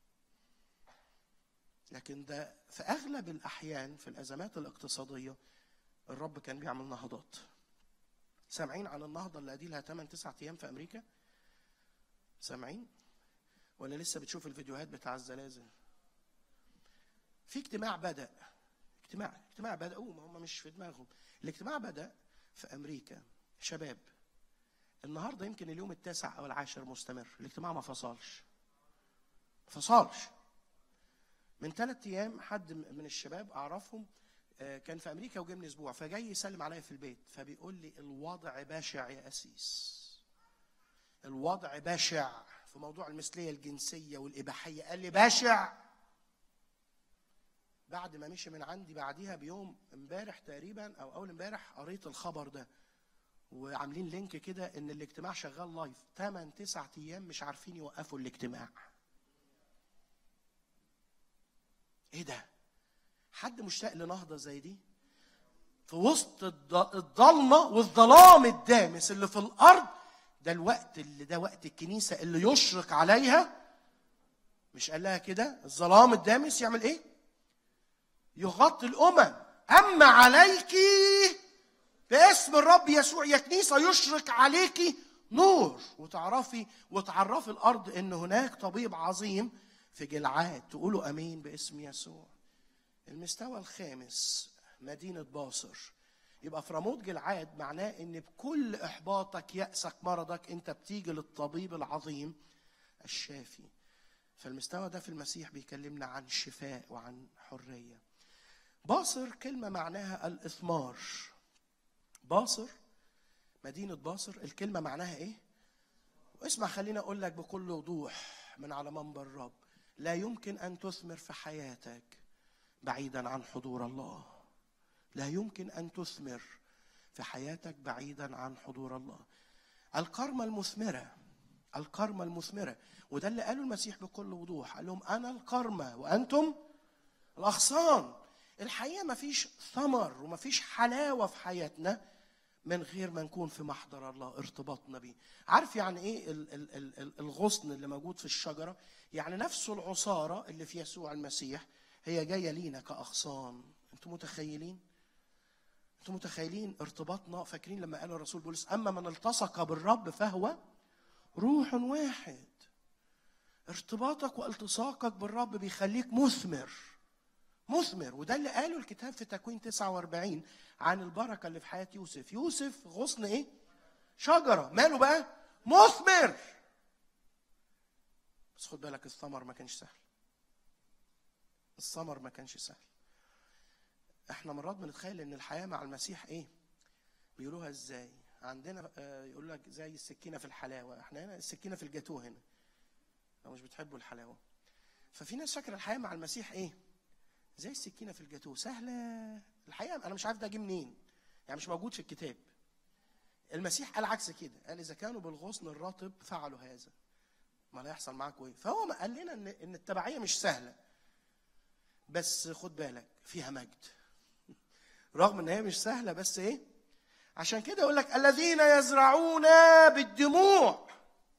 لكن ده في اغلب الاحيان في الازمات الاقتصاديه الرب كان بيعمل نهضات سامعين عن النهضه اللي ادي لها 8 9 ايام في امريكا سامعين ولا لسه بتشوف الفيديوهات بتاع الزلازل في اجتماع بدا اجتماع اجتماع بداوا ما هم مش في دماغهم الاجتماع بدا في امريكا شباب النهارده يمكن اليوم التاسع او العاشر مستمر الاجتماع ما فصلش ما فصلش من ثلاث ايام حد من الشباب اعرفهم آه، كان في امريكا وجه من اسبوع فجاي يسلم عليا في البيت فبيقول لي الوضع بشع يا اسيس الوضع بشع في موضوع المثليه الجنسيه والاباحيه قال لي بشع بعد ما مشي من عندي بعديها بيوم امبارح تقريبا او اول امبارح قريت الخبر ده وعاملين لينك كده ان الاجتماع شغال لايف 8 9 ايام مش عارفين يوقفوا الاجتماع ايه ده حد مشتاق لنهضه زي دي في وسط الض- الضلمه والظلام الدامس اللي في الارض ده الوقت اللي ده وقت الكنيسه اللي يشرق عليها مش قال لها كده الظلام الدامس يعمل ايه يغطي الامم اما عليك باسم الرب يسوع يا كنيسه يشرق عليك نور وتعرفي وتعرفي الارض ان هناك طبيب عظيم في جلعاد تقولوا امين باسم يسوع المستوى الخامس مدينه باصر يبقى في رموت جلعاد معناه ان بكل احباطك ياسك مرضك انت بتيجي للطبيب العظيم الشافي فالمستوى ده في المسيح بيكلمنا عن شفاء وعن حريه باصر كلمه معناها الاثمار باصر مدينه باصر الكلمه معناها ايه واسمع خليني اقول لك بكل وضوح من على منبر الرب لا يمكن ان تثمر في حياتك بعيدا عن حضور الله لا يمكن ان تثمر في حياتك بعيدا عن حضور الله الكرمه المثمره الكرمه المثمره وده اللي قاله المسيح بكل وضوح قال لهم انا الكرمه وانتم الاغصان الحقيقه ما فيش ثمر وما فيش حلاوه في حياتنا من غير ما نكون في محضر الله ارتباطنا بيه عارف يعني ايه ال- ال- ال- ال- الغصن اللي موجود في الشجره يعني نفس العصاره اللي في يسوع المسيح هي جايه لينا كاغصان انتوا متخيلين انتوا متخيلين ارتباطنا فاكرين لما قال الرسول بولس اما من التصق بالرب فهو روح واحد ارتباطك والتصاقك بالرب بيخليك مثمر مثمر وده اللي قاله الكتاب في تكوين 49 عن البركه اللي في حياه يوسف يوسف غصن ايه شجره ماله بقى مثمر بس خد بالك الثمر ما كانش سهل الثمر ما كانش سهل احنا مرات بنتخيل ان الحياه مع المسيح ايه بيقولوها ازاي عندنا آه، يقول لك زي السكينه في الحلاوه احنا هنا السكينه في الجاتوه هنا لو مش بتحبوا الحلاوه ففي ناس فاكره الحياه مع المسيح ايه زي السكينه في الجاتوه سهله الحقيقه انا مش عارف ده جه منين يعني مش موجود في الكتاب المسيح قال عكس كده قال اذا كانوا بالغصن الرطب فعلوا هذا ما لا يحصل معاكم ايه فهو ما قال لنا ان ان التبعيه مش سهله بس خد بالك فيها مجد رغم ان هي مش سهله بس ايه عشان كده يقول لك الذين يزرعون بالدموع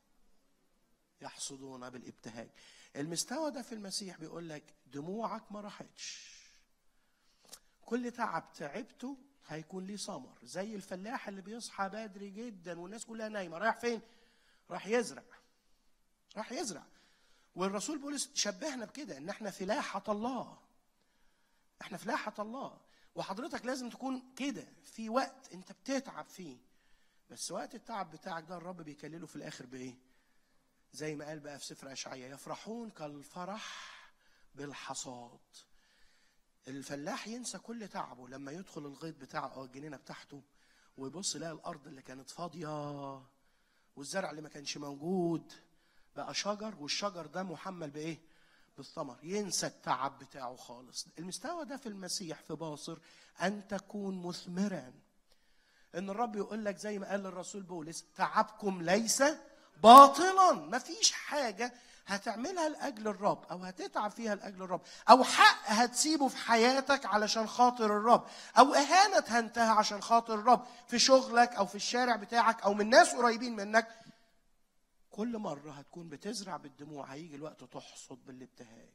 يحصدون بالابتهاج المستوى ده في المسيح بيقول لك دموعك ما راحتش كل تعب تعبته هيكون ليه ثمر زي الفلاح اللي بيصحى بدري جدا والناس كلها نايمه رايح فين راح يزرع راح يزرع والرسول بولس شبهنا بكده ان احنا فلاحه الله احنا فلاحه الله وحضرتك لازم تكون كده في وقت انت بتتعب فيه بس وقت التعب بتاعك ده الرب بيكلله في الاخر بايه زي ما قال بقى في سفر اشعياء يفرحون كالفرح بالحصاد الفلاح ينسى كل تعبه لما يدخل الغيط بتاعه او الجنينه بتاعته ويبص يلاقي الارض اللي كانت فاضيه والزرع اللي ما كانش موجود بقى شجر والشجر ده محمل بايه بالثمر ينسى التعب بتاعه خالص المستوى ده في المسيح في باصر ان تكون مثمرا ان الرب يقول لك زي ما قال الرسول بولس تعبكم ليس باطلا مفيش حاجه هتعملها لاجل الرب او هتتعب فيها لاجل الرب او حق هتسيبه في حياتك علشان خاطر الرب او اهانه هنتها عشان خاطر الرب في شغلك او في الشارع بتاعك او من ناس قريبين منك كل مره هتكون بتزرع بالدموع هيجي الوقت تحصد بالابتهاج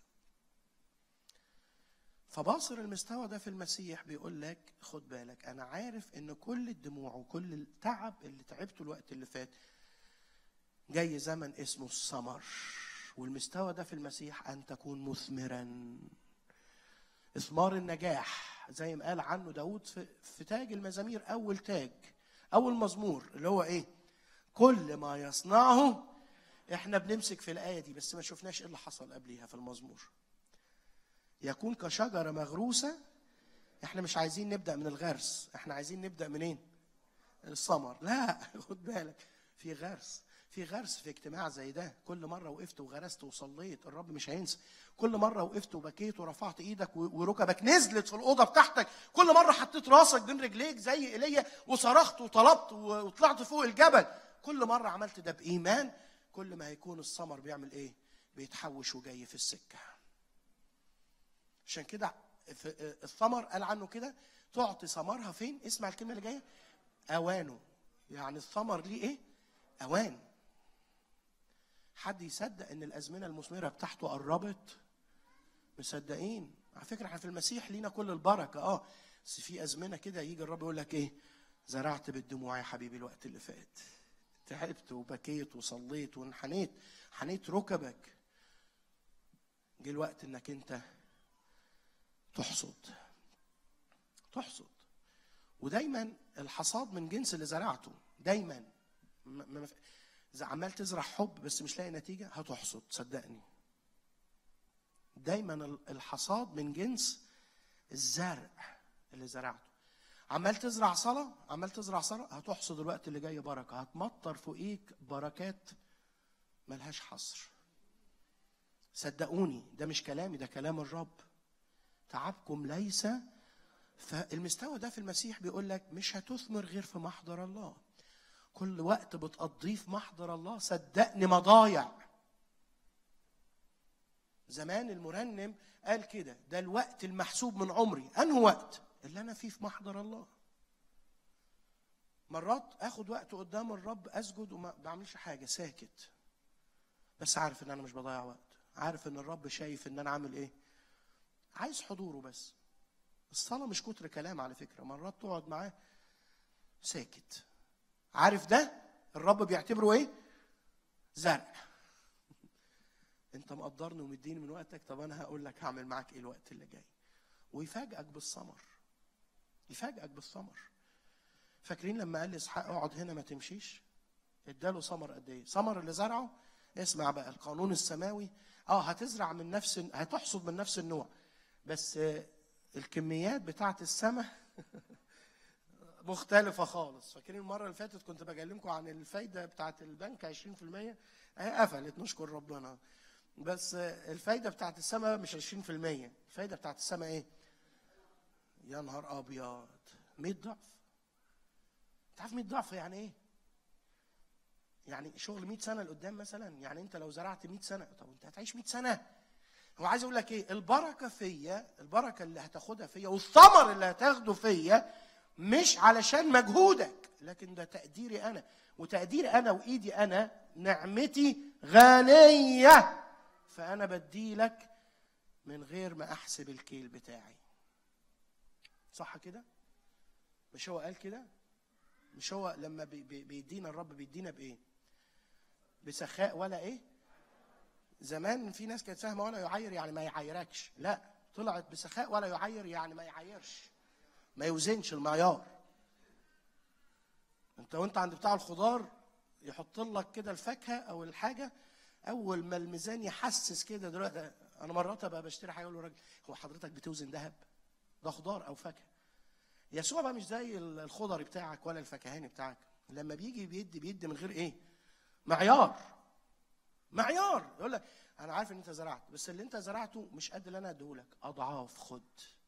فباصر المستوى ده في المسيح بيقول لك خد بالك انا عارف ان كل الدموع وكل التعب اللي تعبته الوقت اللي فات جاي زمن اسمه الثمر والمستوى ده في المسيح ان تكون مثمرا اثمار النجاح زي ما قال عنه داود في, في تاج المزامير اول تاج اول مزمور اللي هو ايه كل ما يصنعه احنا بنمسك في الايه دي بس ما شفناش ايه اللي حصل قبليها في المزمور يكون كشجره مغروسه احنا مش عايزين نبدا من الغرس احنا عايزين نبدا منين الثمر لا خد بالك في غرس في غرس في اجتماع زي ده كل مره وقفت وغرست وصليت الرب مش هينسى كل مره وقفت وبكيت ورفعت ايدك و- وركبك نزلت في الاوضه بتاعتك كل مره حطيت راسك بين رجليك زي ايليا وصرخت وطلبت و- وطلعت فوق الجبل كل مره عملت ده بايمان كل ما هيكون الثمر بيعمل ايه بيتحوش وجاي في السكه عشان كده في- الثمر قال عنه كده تعطي ثمرها فين اسمع الكلمه اللي جايه اوانه يعني الثمر ليه ايه اوان حد يصدق ان الازمنه المثمره بتاعته قربت مصدقين على فكره احنا في المسيح لينا كل البركه اه بس في ازمنه كده يجي الرب يقول لك ايه زرعت بالدموع يا حبيبي الوقت اللي فات تعبت وبكيت وصليت وانحنيت حنيت ركبك جه الوقت انك انت تحصد تحصد ودايما الحصاد من جنس اللي زرعته دايما ما- ما- اذا عمال تزرع حب بس مش لاقي نتيجه هتحصد صدقني دايما ال- الحصاد من جنس الزرع اللي زرعته عمال تزرع صلاة عمال تزرع صلاة هتحصد الوقت اللي جاي بركة هتمطر فوقيك بركات ملهاش حصر صدقوني ده مش كلامي ده كلام الرب تعبكم ليس فالمستوى ده في المسيح بيقول لك مش هتثمر غير في محضر الله كل وقت بتقضيه في محضر الله صدقني مضايع زمان المرنم قال كده ده الوقت المحسوب من عمري انه وقت اللي انا فيه في محضر الله مرات اخد وقت قدام الرب اسجد وما بعملش حاجه ساكت بس عارف ان انا مش بضيع وقت عارف ان الرب شايف ان انا عامل ايه عايز حضوره بس الصلاة مش كتر كلام على فكرة مرات تقعد معاه ساكت عارف ده الرب بيعتبره ايه زرع انت مقدرني ومديني من وقتك طب انا هقول لك هعمل معاك ايه الوقت اللي جاي ويفاجئك بالثمر يفاجئك بالثمر فاكرين لما قال لاسحاق اقعد هنا ما تمشيش اداله ثمر قد ايه ثمر اللي زرعه اسمع بقى القانون السماوي اه هتزرع من نفس هتحصد من نفس النوع بس آه، الكميات بتاعت السماء مختلفة خالص فاكرين المرة اللي فاتت كنت بكلمكم عن الفايدة بتاعت البنك 20% اهي قفلت نشكر ربنا بس آه، الفايدة بتاعت السماء مش 20% الفايدة بتاعت السماء ايه يا نهار ابيض 100 ضعف انت عارف 100 ضعف يعني ايه يعني شغل 100 سنه لقدام مثلا يعني انت لو زرعت 100 سنه طب انت هتعيش 100 سنه هو عايز اقول لك ايه البركه فيا البركه اللي هتاخدها فيا والثمر اللي هتاخده فيا مش علشان مجهودك لكن ده تقديري انا وتقديري انا وايدي انا نعمتي غنيه فانا بدي لك من غير ما احسب الكيل بتاعي صح كده مش هو قال كده مش هو لما بي- بي- بيدينا الرب بيدينا بايه بسخاء ولا ايه زمان في ناس كانت فاهمه ولا يعير يعني ما يعيركش لا طلعت بسخاء ولا يعير يعني ما يعيرش ما يوزنش المعيار انت وانت عند بتاع الخضار يحط لك كده الفاكهه او الحاجه اول ما الميزان يحسس كده دلوقتي انا مرات ابقى بشتري حاجه اقول له راجل هو حضرتك بتوزن ذهب ده خضار او فاكهه يسوع بقى مش زي الخضري بتاعك ولا الفكهاني بتاعك لما بيجي بيدي بيدي من غير ايه معيار معيار يقول لك انا عارف ان انت زرعت بس اللي انت زرعته مش قد اللي انا اديهولك اضعاف خد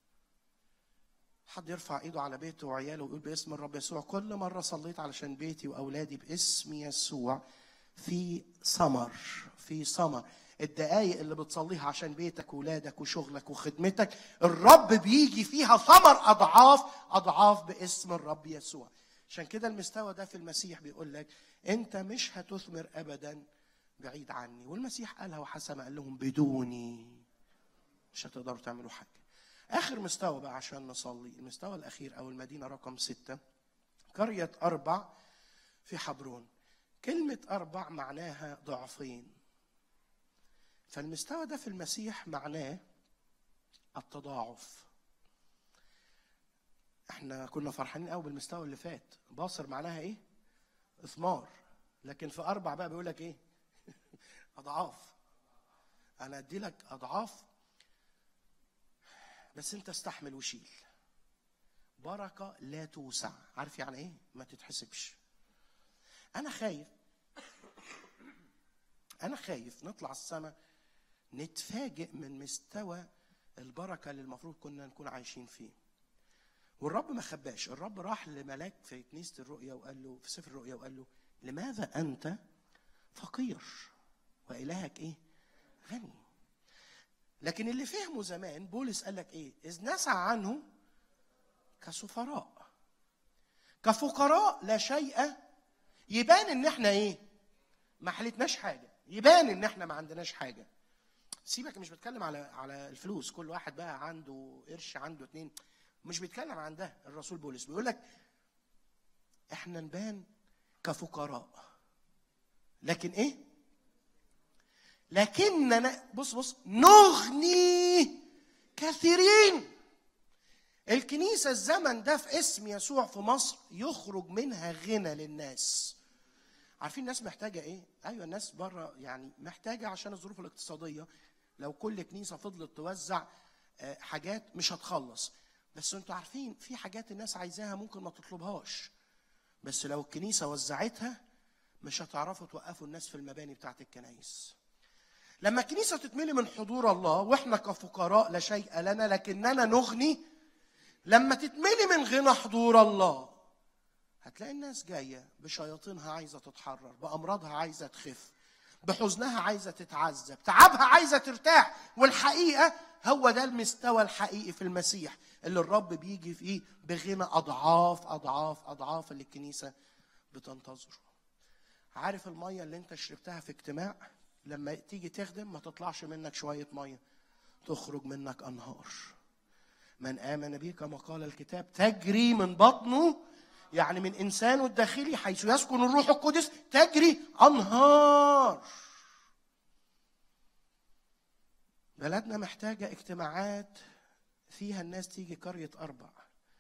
حد يرفع ايده على بيته وعياله ويقول باسم الرب يسوع كل مره صليت علشان بيتي واولادي باسم يسوع في ثمر في ثمر الدقايق اللي بتصليها عشان بيتك وولادك وشغلك وخدمتك الرب بيجي فيها ثمر اضعاف اضعاف باسم الرب يسوع عشان كده المستوى ده في المسيح بيقول لك انت مش هتثمر ابدا بعيد عني والمسيح قالها وحسم قال لهم بدوني مش هتقدروا تعملوا حاجه اخر مستوى بقى عشان نصلي المستوى الاخير او المدينه رقم ستة قريه اربع في حبرون كلمه اربع معناها ضعفين فالمستوى ده في المسيح معناه التضاعف احنا كنا فرحانين قوي بالمستوى اللي فات باصر معناها ايه اثمار لكن في اربع بقى بيقول لك ايه اضعاف انا ادي لك اضعاف بس انت استحمل وشيل بركه لا توسع عارف يعني ايه ما تتحسبش انا خايف انا خايف نطلع السماء نتفاجئ من مستوى البركه اللي المفروض كنا نكون عايشين فيه والرب ما خباش الرب راح لملاك في كنيسه الرؤيا وقال له في سفر الرؤيا وقال له لماذا انت فقير والهك ايه غني لكن اللي فهمه زمان بولس قال لك ايه اذ نسعى عنه كسفراء كفقراء لا شيء يبان ان احنا ايه ما حلتناش حاجه يبان ان احنا ما عندناش حاجه سيبك مش بتكلم على على الفلوس كل واحد بقى عنده قرش عنده اتنين مش بيتكلم عن ده الرسول بولس بيقول لك احنا نبان كفقراء لكن ايه لكننا بص بص نغني كثيرين الكنيسة الزمن ده في اسم يسوع في مصر يخرج منها غنى للناس عارفين الناس محتاجة ايه؟ ايوه الناس بره يعني محتاجة عشان الظروف الاقتصادية لو كل كنيسة فضلت توزع آه، حاجات مش هتخلص بس انتوا عارفين في حاجات الناس عايزاها ممكن ما تطلبهاش بس لو الكنيسة وزعتها مش هتعرفوا توقفوا الناس في المباني بتاعت الكنايس لما الكنيسة تتملي من حضور الله واحنا كفقراء لا شيء لنا لكننا نغني لما تتملي من غنى حضور الله هتلاقي الناس جاية بشياطينها عايزة تتحرر بأمراضها عايزة تخف بحزنها عايزة تتعذب تعبها عايزة ترتاح والحقيقة هو ده المستوى الحقيقي في المسيح اللي الرب بيجي فيه بغنى أضعاف أضعاف أضعاف اللي الكنيسة بتنتظره عارف المية اللي انت شربتها في اجتماع لما تيجي تخدم ما تطلعش منك شوية مية تخرج منك أنهار من آمن بي كما قال الكتاب تجري من بطنه يعني من إنسانه الداخلي حيث يسكن الروح القدس تجري أنهار بلدنا محتاجة اجتماعات فيها الناس تيجي قرية أربع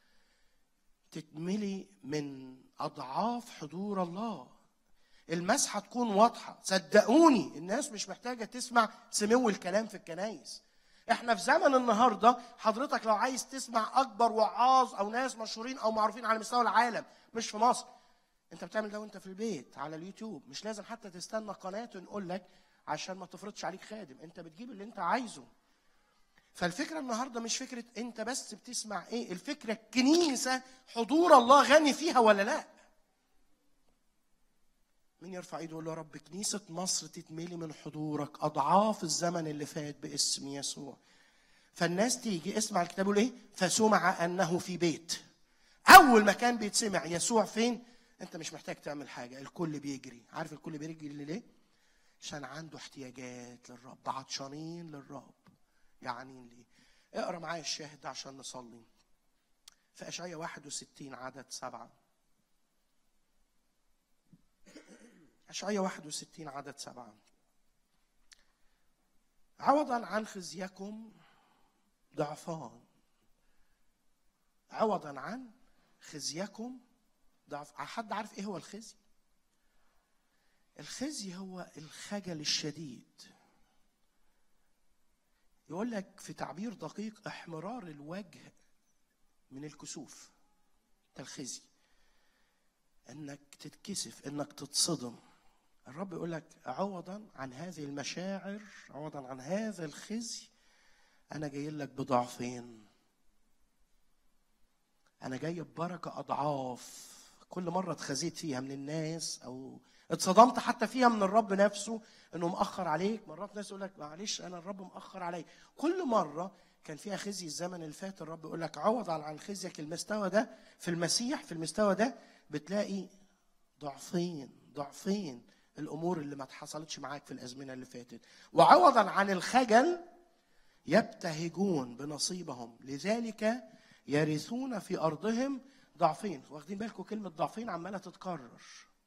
تتملي من أضعاف حضور الله المسحة تكون واضحة صدقوني الناس مش محتاجة تسمع سمو الكلام في الكنايس احنا في زمن النهاردة حضرتك لو عايز تسمع أكبر وعاظ أو ناس مشهورين أو معروفين على مستوى العالم مش في مصر انت بتعمل ده وانت في البيت على اليوتيوب مش لازم حتى تستنى قناة نقول لك عشان ما تفرضش عليك خادم انت بتجيب اللي انت عايزه فالفكرة النهاردة مش فكرة انت بس بتسمع ايه الفكرة الكنيسة حضور الله غني فيها ولا لا مين يرفع ايده يقول له يا رب كنيسة مصر تتملي من حضورك أضعاف الزمن اللي فات باسم يسوع فالناس تيجي اسمع الكتاب يقول ايه فسمع أنه في بيت أول ما كان بيتسمع يسوع فين أنت مش محتاج تعمل حاجة الكل بيجري عارف الكل بيجري ليه عشان عنده احتياجات للرب عطشانين للرب جعانين ليه اقرا معايا الشاهد ده عشان نصلي في اشعياء 61 عدد سبعة اشعياء 61 عدد سبعة عوضا عن خزيكم ضعفان عوضا عن خزيكم ضعف حد عارف ايه هو الخزي الخزي هو الخجل الشديد يقول لك في تعبير دقيق احمرار الوجه من الكسوف ده الخزي انك تتكسف انك تتصدم الرب يقول لك عوضا عن هذه المشاعر عوضا عن هذا الخزي انا جاي لك بضعفين انا جاي ببركه اضعاف كل مره اتخزيت فيها من الناس او اتصدمت حتى فيها من الرب نفسه انه مأخر عليك مرات ناس يقول لك معلش انا الرب مأخر علي كل مره كان فيها خزي الزمن اللي فات الرب يقول لك عوض عن خزيك المستوى ده في المسيح في المستوى ده بتلاقي ضعفين ضعفين الامور اللي ما اتحصلتش معاك في الازمنه اللي فاتت وعوضا عن الخجل يبتهجون بنصيبهم لذلك يرثون في ارضهم ضعفين واخدين بالكم كلمه ضعفين عماله تتكرر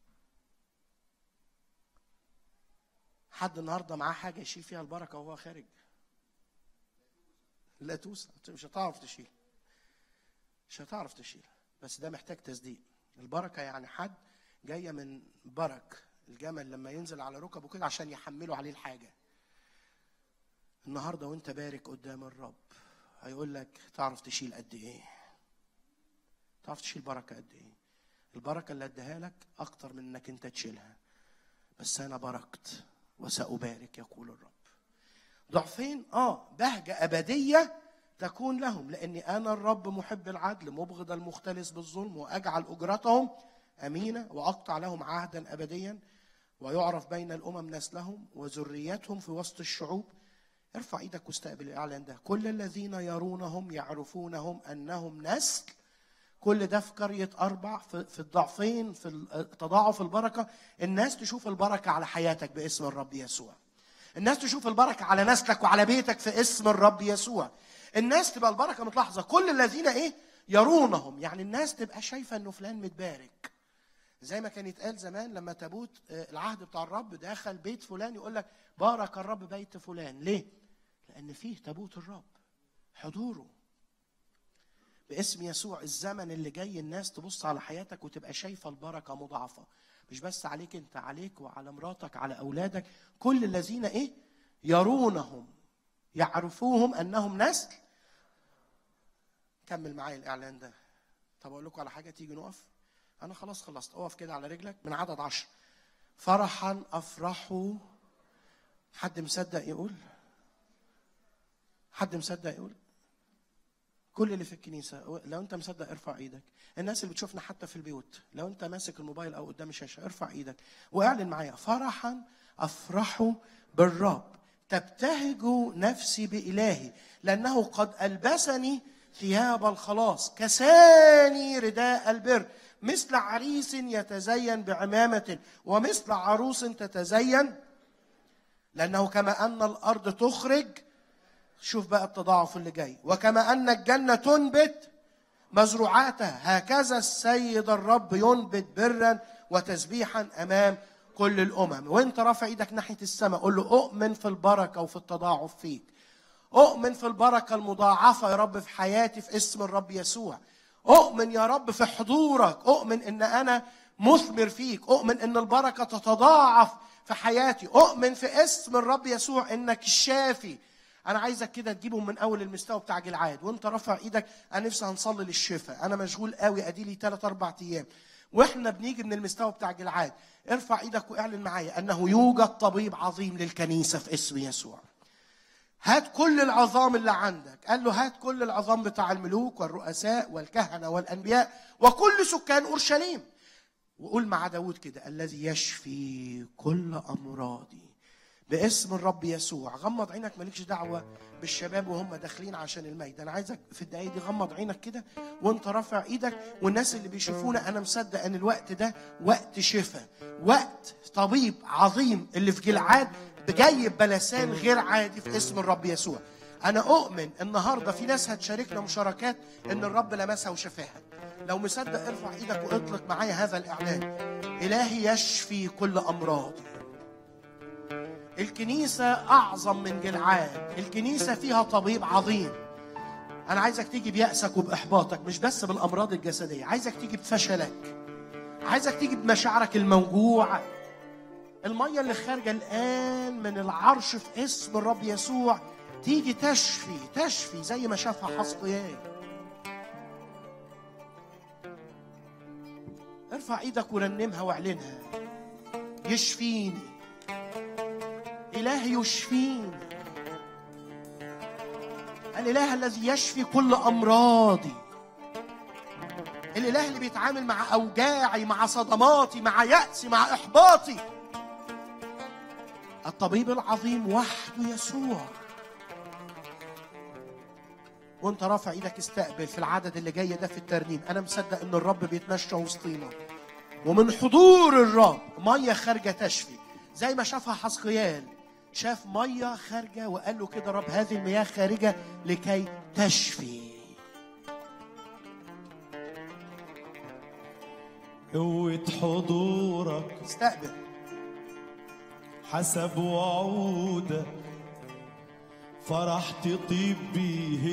حد النهارده معاه حاجه يشيل فيها البركه وهو خارج لا توسع مش هتعرف تشيل مش هتعرف تشيل بس ده محتاج تصديق البركه يعني حد جايه من برك الجمل لما ينزل على ركبه كده عشان يحملوا عليه الحاجه النهارده وانت بارك قدام الرب هيقول لك تعرف تشيل قد ايه تعرف تشيل بركه قد ايه البركه اللي اديها لك اكتر من انك انت تشيلها بس انا باركت وسأبارك يقول الرب ضعفين اه بهجة أبدية تكون لهم لأني أنا الرب محب العدل مبغض المختلس بالظلم وأجعل أجرتهم أمينة وأقطع لهم عهدا أبديا ويعرف بين الأمم نسلهم وذريتهم في وسط الشعوب ارفع ايدك واستقبل الاعلان ده كل الذين يرونهم يعرفونهم انهم نسل كل ده في قرية أربع في, في الضعفين في ال- تضاعف البركة الناس تشوف البركة على حياتك باسم الرب يسوع الناس تشوف البركة على نسلك وعلى بيتك في اسم الرب يسوع الناس تبقى البركة متلاحظة كل الذين ايه يرونهم يعني الناس تبقى شايفة انه فلان متبارك زي ما كان يتقال زمان لما تابوت آه، العهد بتاع الرب دخل بيت فلان يقول لك بارك الرب بيت فلان ليه لان فيه تابوت الرب حضوره باسم يسوع الزمن اللي جاي الناس تبص على حياتك وتبقى شايفه البركه مضاعفه مش بس عليك انت عليك وعلى مراتك على اولادك كل الذين ايه يرونهم يعرفوهم انهم نسل كمل معايا الاعلان ده طب اقول لكم على حاجه تيجي نقف انا خلاص خلصت اقف كده على رجلك من عدد عشر فرحا افرحوا حد مصدق يقول حد مصدق يقول كل اللي في الكنيسه لو انت مصدق ارفع ايدك الناس اللي بتشوفنا حتى في البيوت لو انت ماسك الموبايل او قدام الشاشه ارفع ايدك واعلن معايا فرحا افرح بالرب تبتهج نفسي بالهي لانه قد البسني ثياب الخلاص كساني رداء البر مثل عريس يتزين بعمامه ومثل عروس تتزين لانه كما ان الارض تخرج شوف بقى التضاعف اللي جاي وكما ان الجنه تنبت مزروعاتها هكذا السيد الرب ينبت برا وتسبيحا امام كل الامم وانت رافع ايدك ناحيه السماء قول له اؤمن في البركه وفي التضاعف فيك اؤمن في البركه المضاعفه يا رب في حياتي في اسم الرب يسوع اؤمن يا رب في حضورك اؤمن ان انا مثمر فيك اؤمن ان البركه تتضاعف في حياتي اؤمن في اسم الرب يسوع انك الشافي انا عايزك كده تجيبهم من اول المستوى بتاع جلعاد وانت رافع ايدك انا نفسي هنصلي للشفاء انا مشغول قوي اديلي 3 4 ايام واحنا بنيجي من المستوى بتاع جلعاد ارفع ايدك واعلن معايا انه يوجد طبيب عظيم للكنيسه في اسم يسوع هات كل العظام اللي عندك قال له هات كل العظام بتاع الملوك والرؤساء والكهنه والانبياء وكل سكان اورشليم وقول مع داود كده الذي يشفي كل امراضي باسم الرب يسوع غمض عينك مالكش دعوه بالشباب وهم داخلين عشان الميت انا عايزك في الدقايق دي غمض عينك كده وانت رافع ايدك والناس اللي بيشوفونا انا مصدق ان الوقت ده وقت شفاء وقت طبيب عظيم اللي في جلعاد جاي بلسان غير عادي في اسم الرب يسوع انا اؤمن النهارده في ناس هتشاركنا مشاركات ان الرب لمسها وشفاها لو مصدق ارفع ايدك واطلق معايا هذا الاعلان الهي يشفي كل امراضي الكنيسة أعظم من جلعاد الكنيسة فيها طبيب عظيم أنا عايزك تيجي بيأسك وبإحباطك مش بس بالأمراض الجسدية عايزك تيجي بفشلك عايزك تيجي بمشاعرك الموجوعة المية اللي خارجة الآن من العرش في اسم الرب يسوع تيجي تشفي تشفي زي ما شافها حسقيال ارفع ايدك ورنمها واعلنها يشفيني إله يشفيني الإله الذي يشفي كل أمراضي الإله اللي بيتعامل مع أوجاعي مع صدماتي مع يأسي مع إحباطي الطبيب العظيم وحده يسوع وانت رافع ايدك استقبل في العدد اللي جاي ده في الترنيم انا مصدق ان الرب بيتمشى وسطينا ومن حضور الرب ميه خارجه تشفي زي ما شافها حسقيال شاف ميه خارجه وقال له كده رب هذه المياه خارجه لكي تشفي قوة حضورك استقبل حسب وعودك فرح تطيب بيه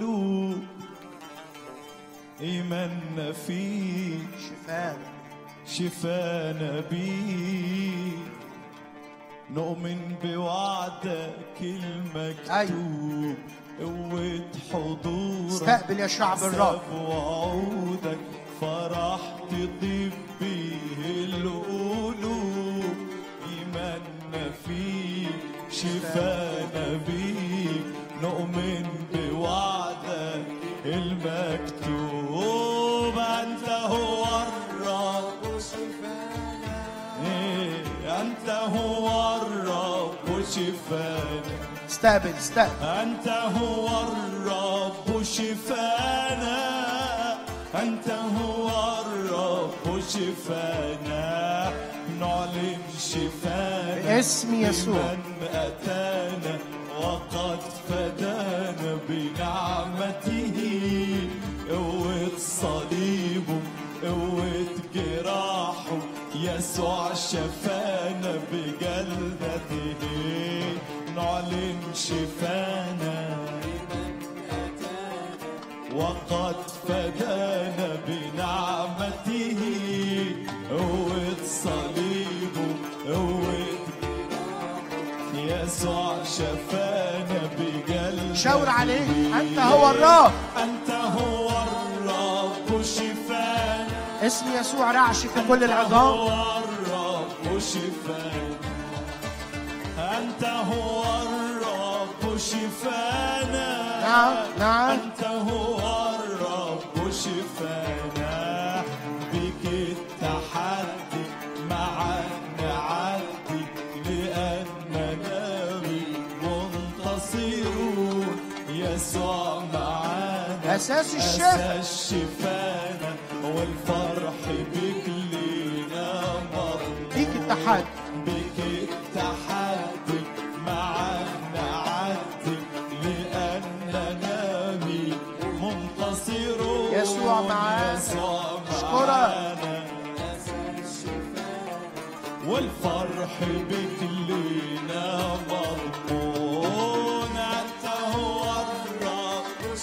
القلوب إيماننا فيك شفاء شفانا بيه نؤمن بوعدك المكتوب قوة حضورك استقبل يا شعب الرب ساب وعودك فرح تطيب بيه القلوب إيماننا فيك شفانا بيك نؤمن بوعدك المكتوب أنت هو الرب إيه، أنت هو الرب شفانا استقبل استقبل أنت هو الرب شفانا أنت هو الرب شفانا نعلن شفانا باسم يسوع. لمن أتانا وقد فدانا بنعمته قوة صليبه قوة جراحه يسوع شفانا بجلدته نعلن شفانا وقد فدانا بنعمته قوة صليبه قوة يسوع شفانا بجلدته شاور عليه انت هو الرب أنت هو الرب شفانا اسم يسوع رعش في كل العظام هو الرب شفانا أنت هو الرب شفانا نعم، نعم. أنت هو الرب شفانا بك التحدي معا نعدي لأننا منتصرون يسوع معانا اساس الشفاء أساس شفانا والفرح بك لينا مر ليك التحدي بك التحدي معانا عدي لأننا مين منتصرون يسوع معانا. يسوع أشكرك. معانا والفرح بك لينا مضمون أنت هو الرب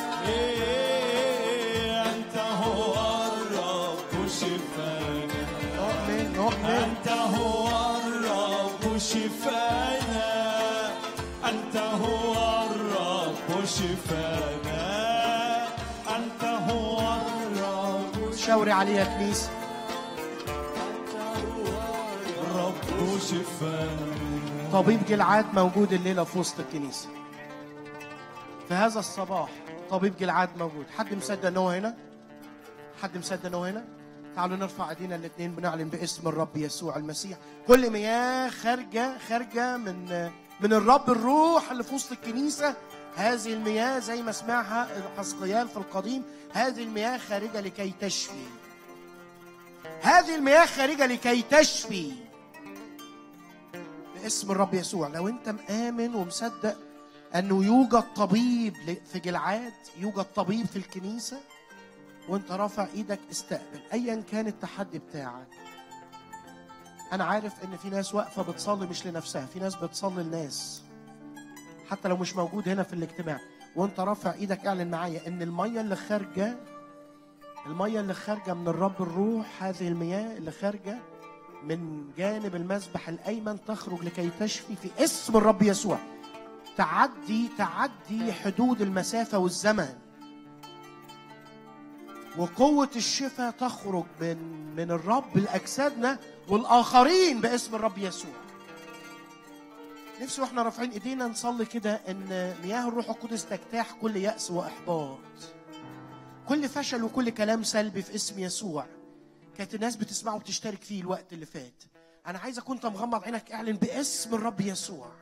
إيه أنت هو الرب شفانا نؤمن نؤمن أنت هو الرب شفانا أنت هو الرب شفانا أنت هو الرب شاوري عليه يا كنيسه الرب شفانا طبيب جلعاد موجود الليله في وسط الكنيسه في هذا الصباح طبيب جلعاد موجود حد مصدق ان هو هنا حد مصدق ان هو هنا تعالوا نرفع ايدينا الاثنين بنعلن باسم الرب يسوع المسيح كل مياه خارجه خارجه من من الرب الروح اللي في وسط الكنيسه هذه المياه زي ما سمعها حسقيال في القديم هذه المياه خارجه لكي تشفي هذه المياه خارجه لكي تشفي باسم الرب يسوع لو انت مآمن ومصدق انه يوجد طبيب ل- في جلعاد يوجد طبيب في الكنيسه وانت رافع ايدك استقبل ايا كان التحدي بتاعك انا عارف ان في ناس واقفه بتصلي مش لنفسها في ناس بتصلي لناس حتى لو مش موجود هنا في الاجتماع وانت رافع ايدك اعلن معايا ان الميه اللي خارجه الميه اللي خارجه من الرب الروح هذه المياه اللي خارجه من جانب المذبح الايمن تخرج لكي تشفي في اسم الرب يسوع تعدي تعدي حدود المسافه والزمن وقوة الشفاء تخرج من من الرب لأجسادنا والآخرين باسم الرب يسوع. نفسي واحنا رافعين ايدينا نصلي كده ان مياه الروح القدس تجتاح كل يأس وإحباط. كل فشل وكل كلام سلبي في اسم يسوع. كانت الناس بتسمعه وبتشترك فيه الوقت اللي فات. أنا عايزك وأنت مغمض عينك اعلن باسم الرب يسوع.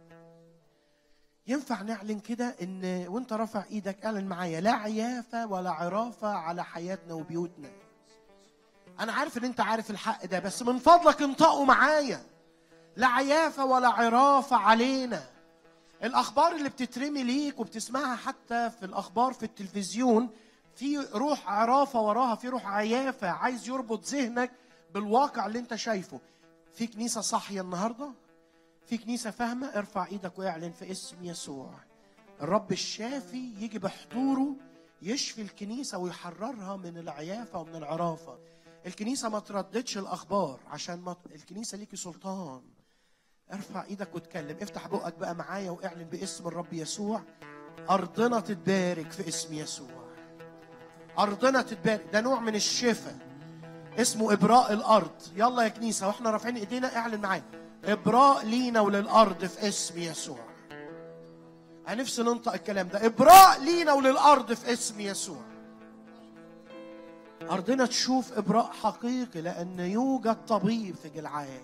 ينفع نعلن كده ان وانت رافع ايدك اعلن معايا لا عيافه ولا عرافه على حياتنا وبيوتنا انا عارف ان انت عارف الحق ده بس من فضلك انطقوا معايا لا عيافه ولا عرافه علينا الاخبار اللي بتترمي ليك وبتسمعها حتى في الاخبار في التلفزيون في روح عرافه وراها في روح عيافه عايز يربط ذهنك بالواقع اللي انت شايفه في كنيسه صاحيه النهارده في كنيسة فاهمة ارفع ايدك واعلن في اسم يسوع الرب الشافي يجي بحضوره يشفي الكنيسة ويحررها من العيافة ومن العرافة الكنيسه ما ترددش الاخبار عشان ما الكنيسه ليكي سلطان ارفع ايدك واتكلم افتح بقك بقى معايا واعلن باسم الرب يسوع ارضنا تتبارك في اسم يسوع ارضنا تتبارك ده نوع من الشفاء اسمه ابراء الارض يلا يا كنيسه واحنا رافعين ايدينا اعلن معايا ابراء لينا وللارض في اسم يسوع هنفسي ننطق الكلام ده ابراء لينا وللارض في اسم يسوع ارضنا تشوف ابراء حقيقي لان يوجد طبيب في جلعاد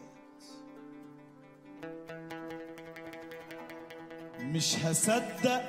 مش هصدق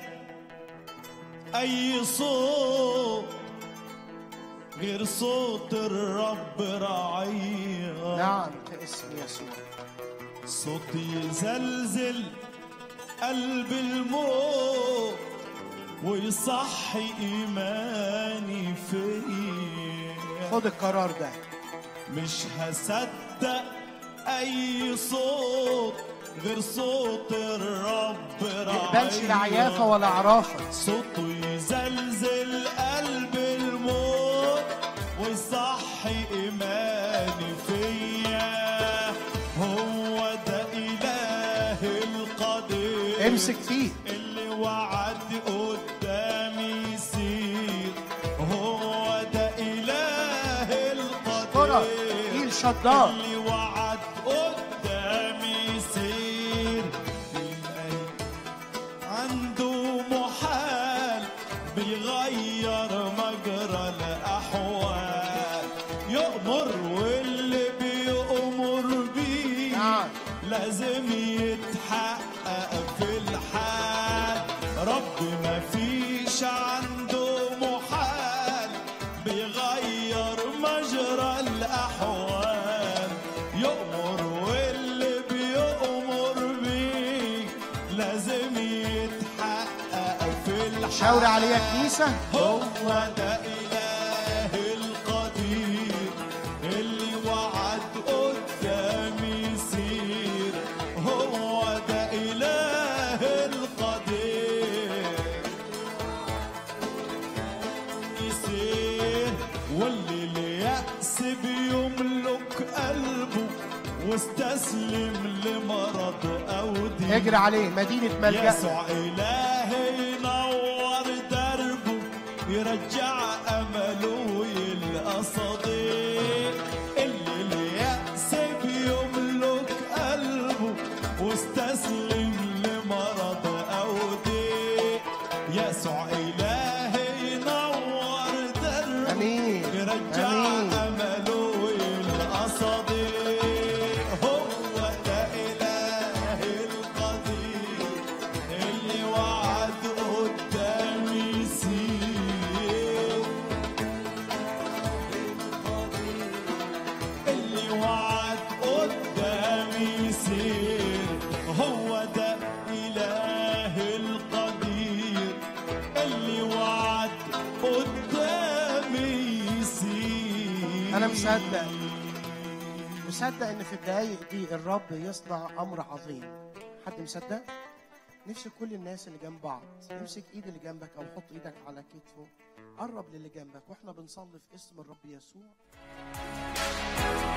اي صوت غير صوت الرب راعيها نعم في اسم يسوع صوت يزلزل قلب الموت ويصحي ايماني فيا خد القرار ده مش هصدق اي صوت غير صوت الرب تقبلش لا راعيها عيافه ولا عرافه صوته يزلزل قلب الموت ويصحي ايماني فيا هو ده اله القدير امسك فيه اللي وعد قدامي يصير هو ده اله كرة القدير جيل شدار اللي وعد قدامي يصير الأي- عنده محال بيغير مجرى الأحوال يأمر واللي بيأمر بيه نعم. لازم يتحقق في الحال رب ما فيش عنده محال بيغير مجرى الأحوال يأمر واللي بيأمر بيه لازم يتحقق في الحال شاور عليه يا كنيسه هو ده إله القدير اللي وعد قدامي يصير هو ده إله القدير يصير واللي اليأس بيملك قلبه واستسلم لمرض أو دين اجري عليه مدينه ملجأ يسوع إلهي ينور دربه يرجع أمله ويلقى صديق اللي اليأس بيملك قلبه واستسلم لمرض أو ضيق يسوع إلهي ينور دربه امين يرجع امين أمله ويلقى صديق هو ده إله القدير اللي وعد قدامي يصير اللي وعد قدامي يصير هو ده إله القدير اللي وعد قدامي يصير أنا مصدق. مصدق ان في الدقايق دي الرب يصنع امر عظيم حد مصدق نفسي كل الناس اللي جنب بعض امسك ايد اللي جنبك او حط ايدك على كتفه قرب للي جنبك واحنا بنصلي في اسم الرب يسوع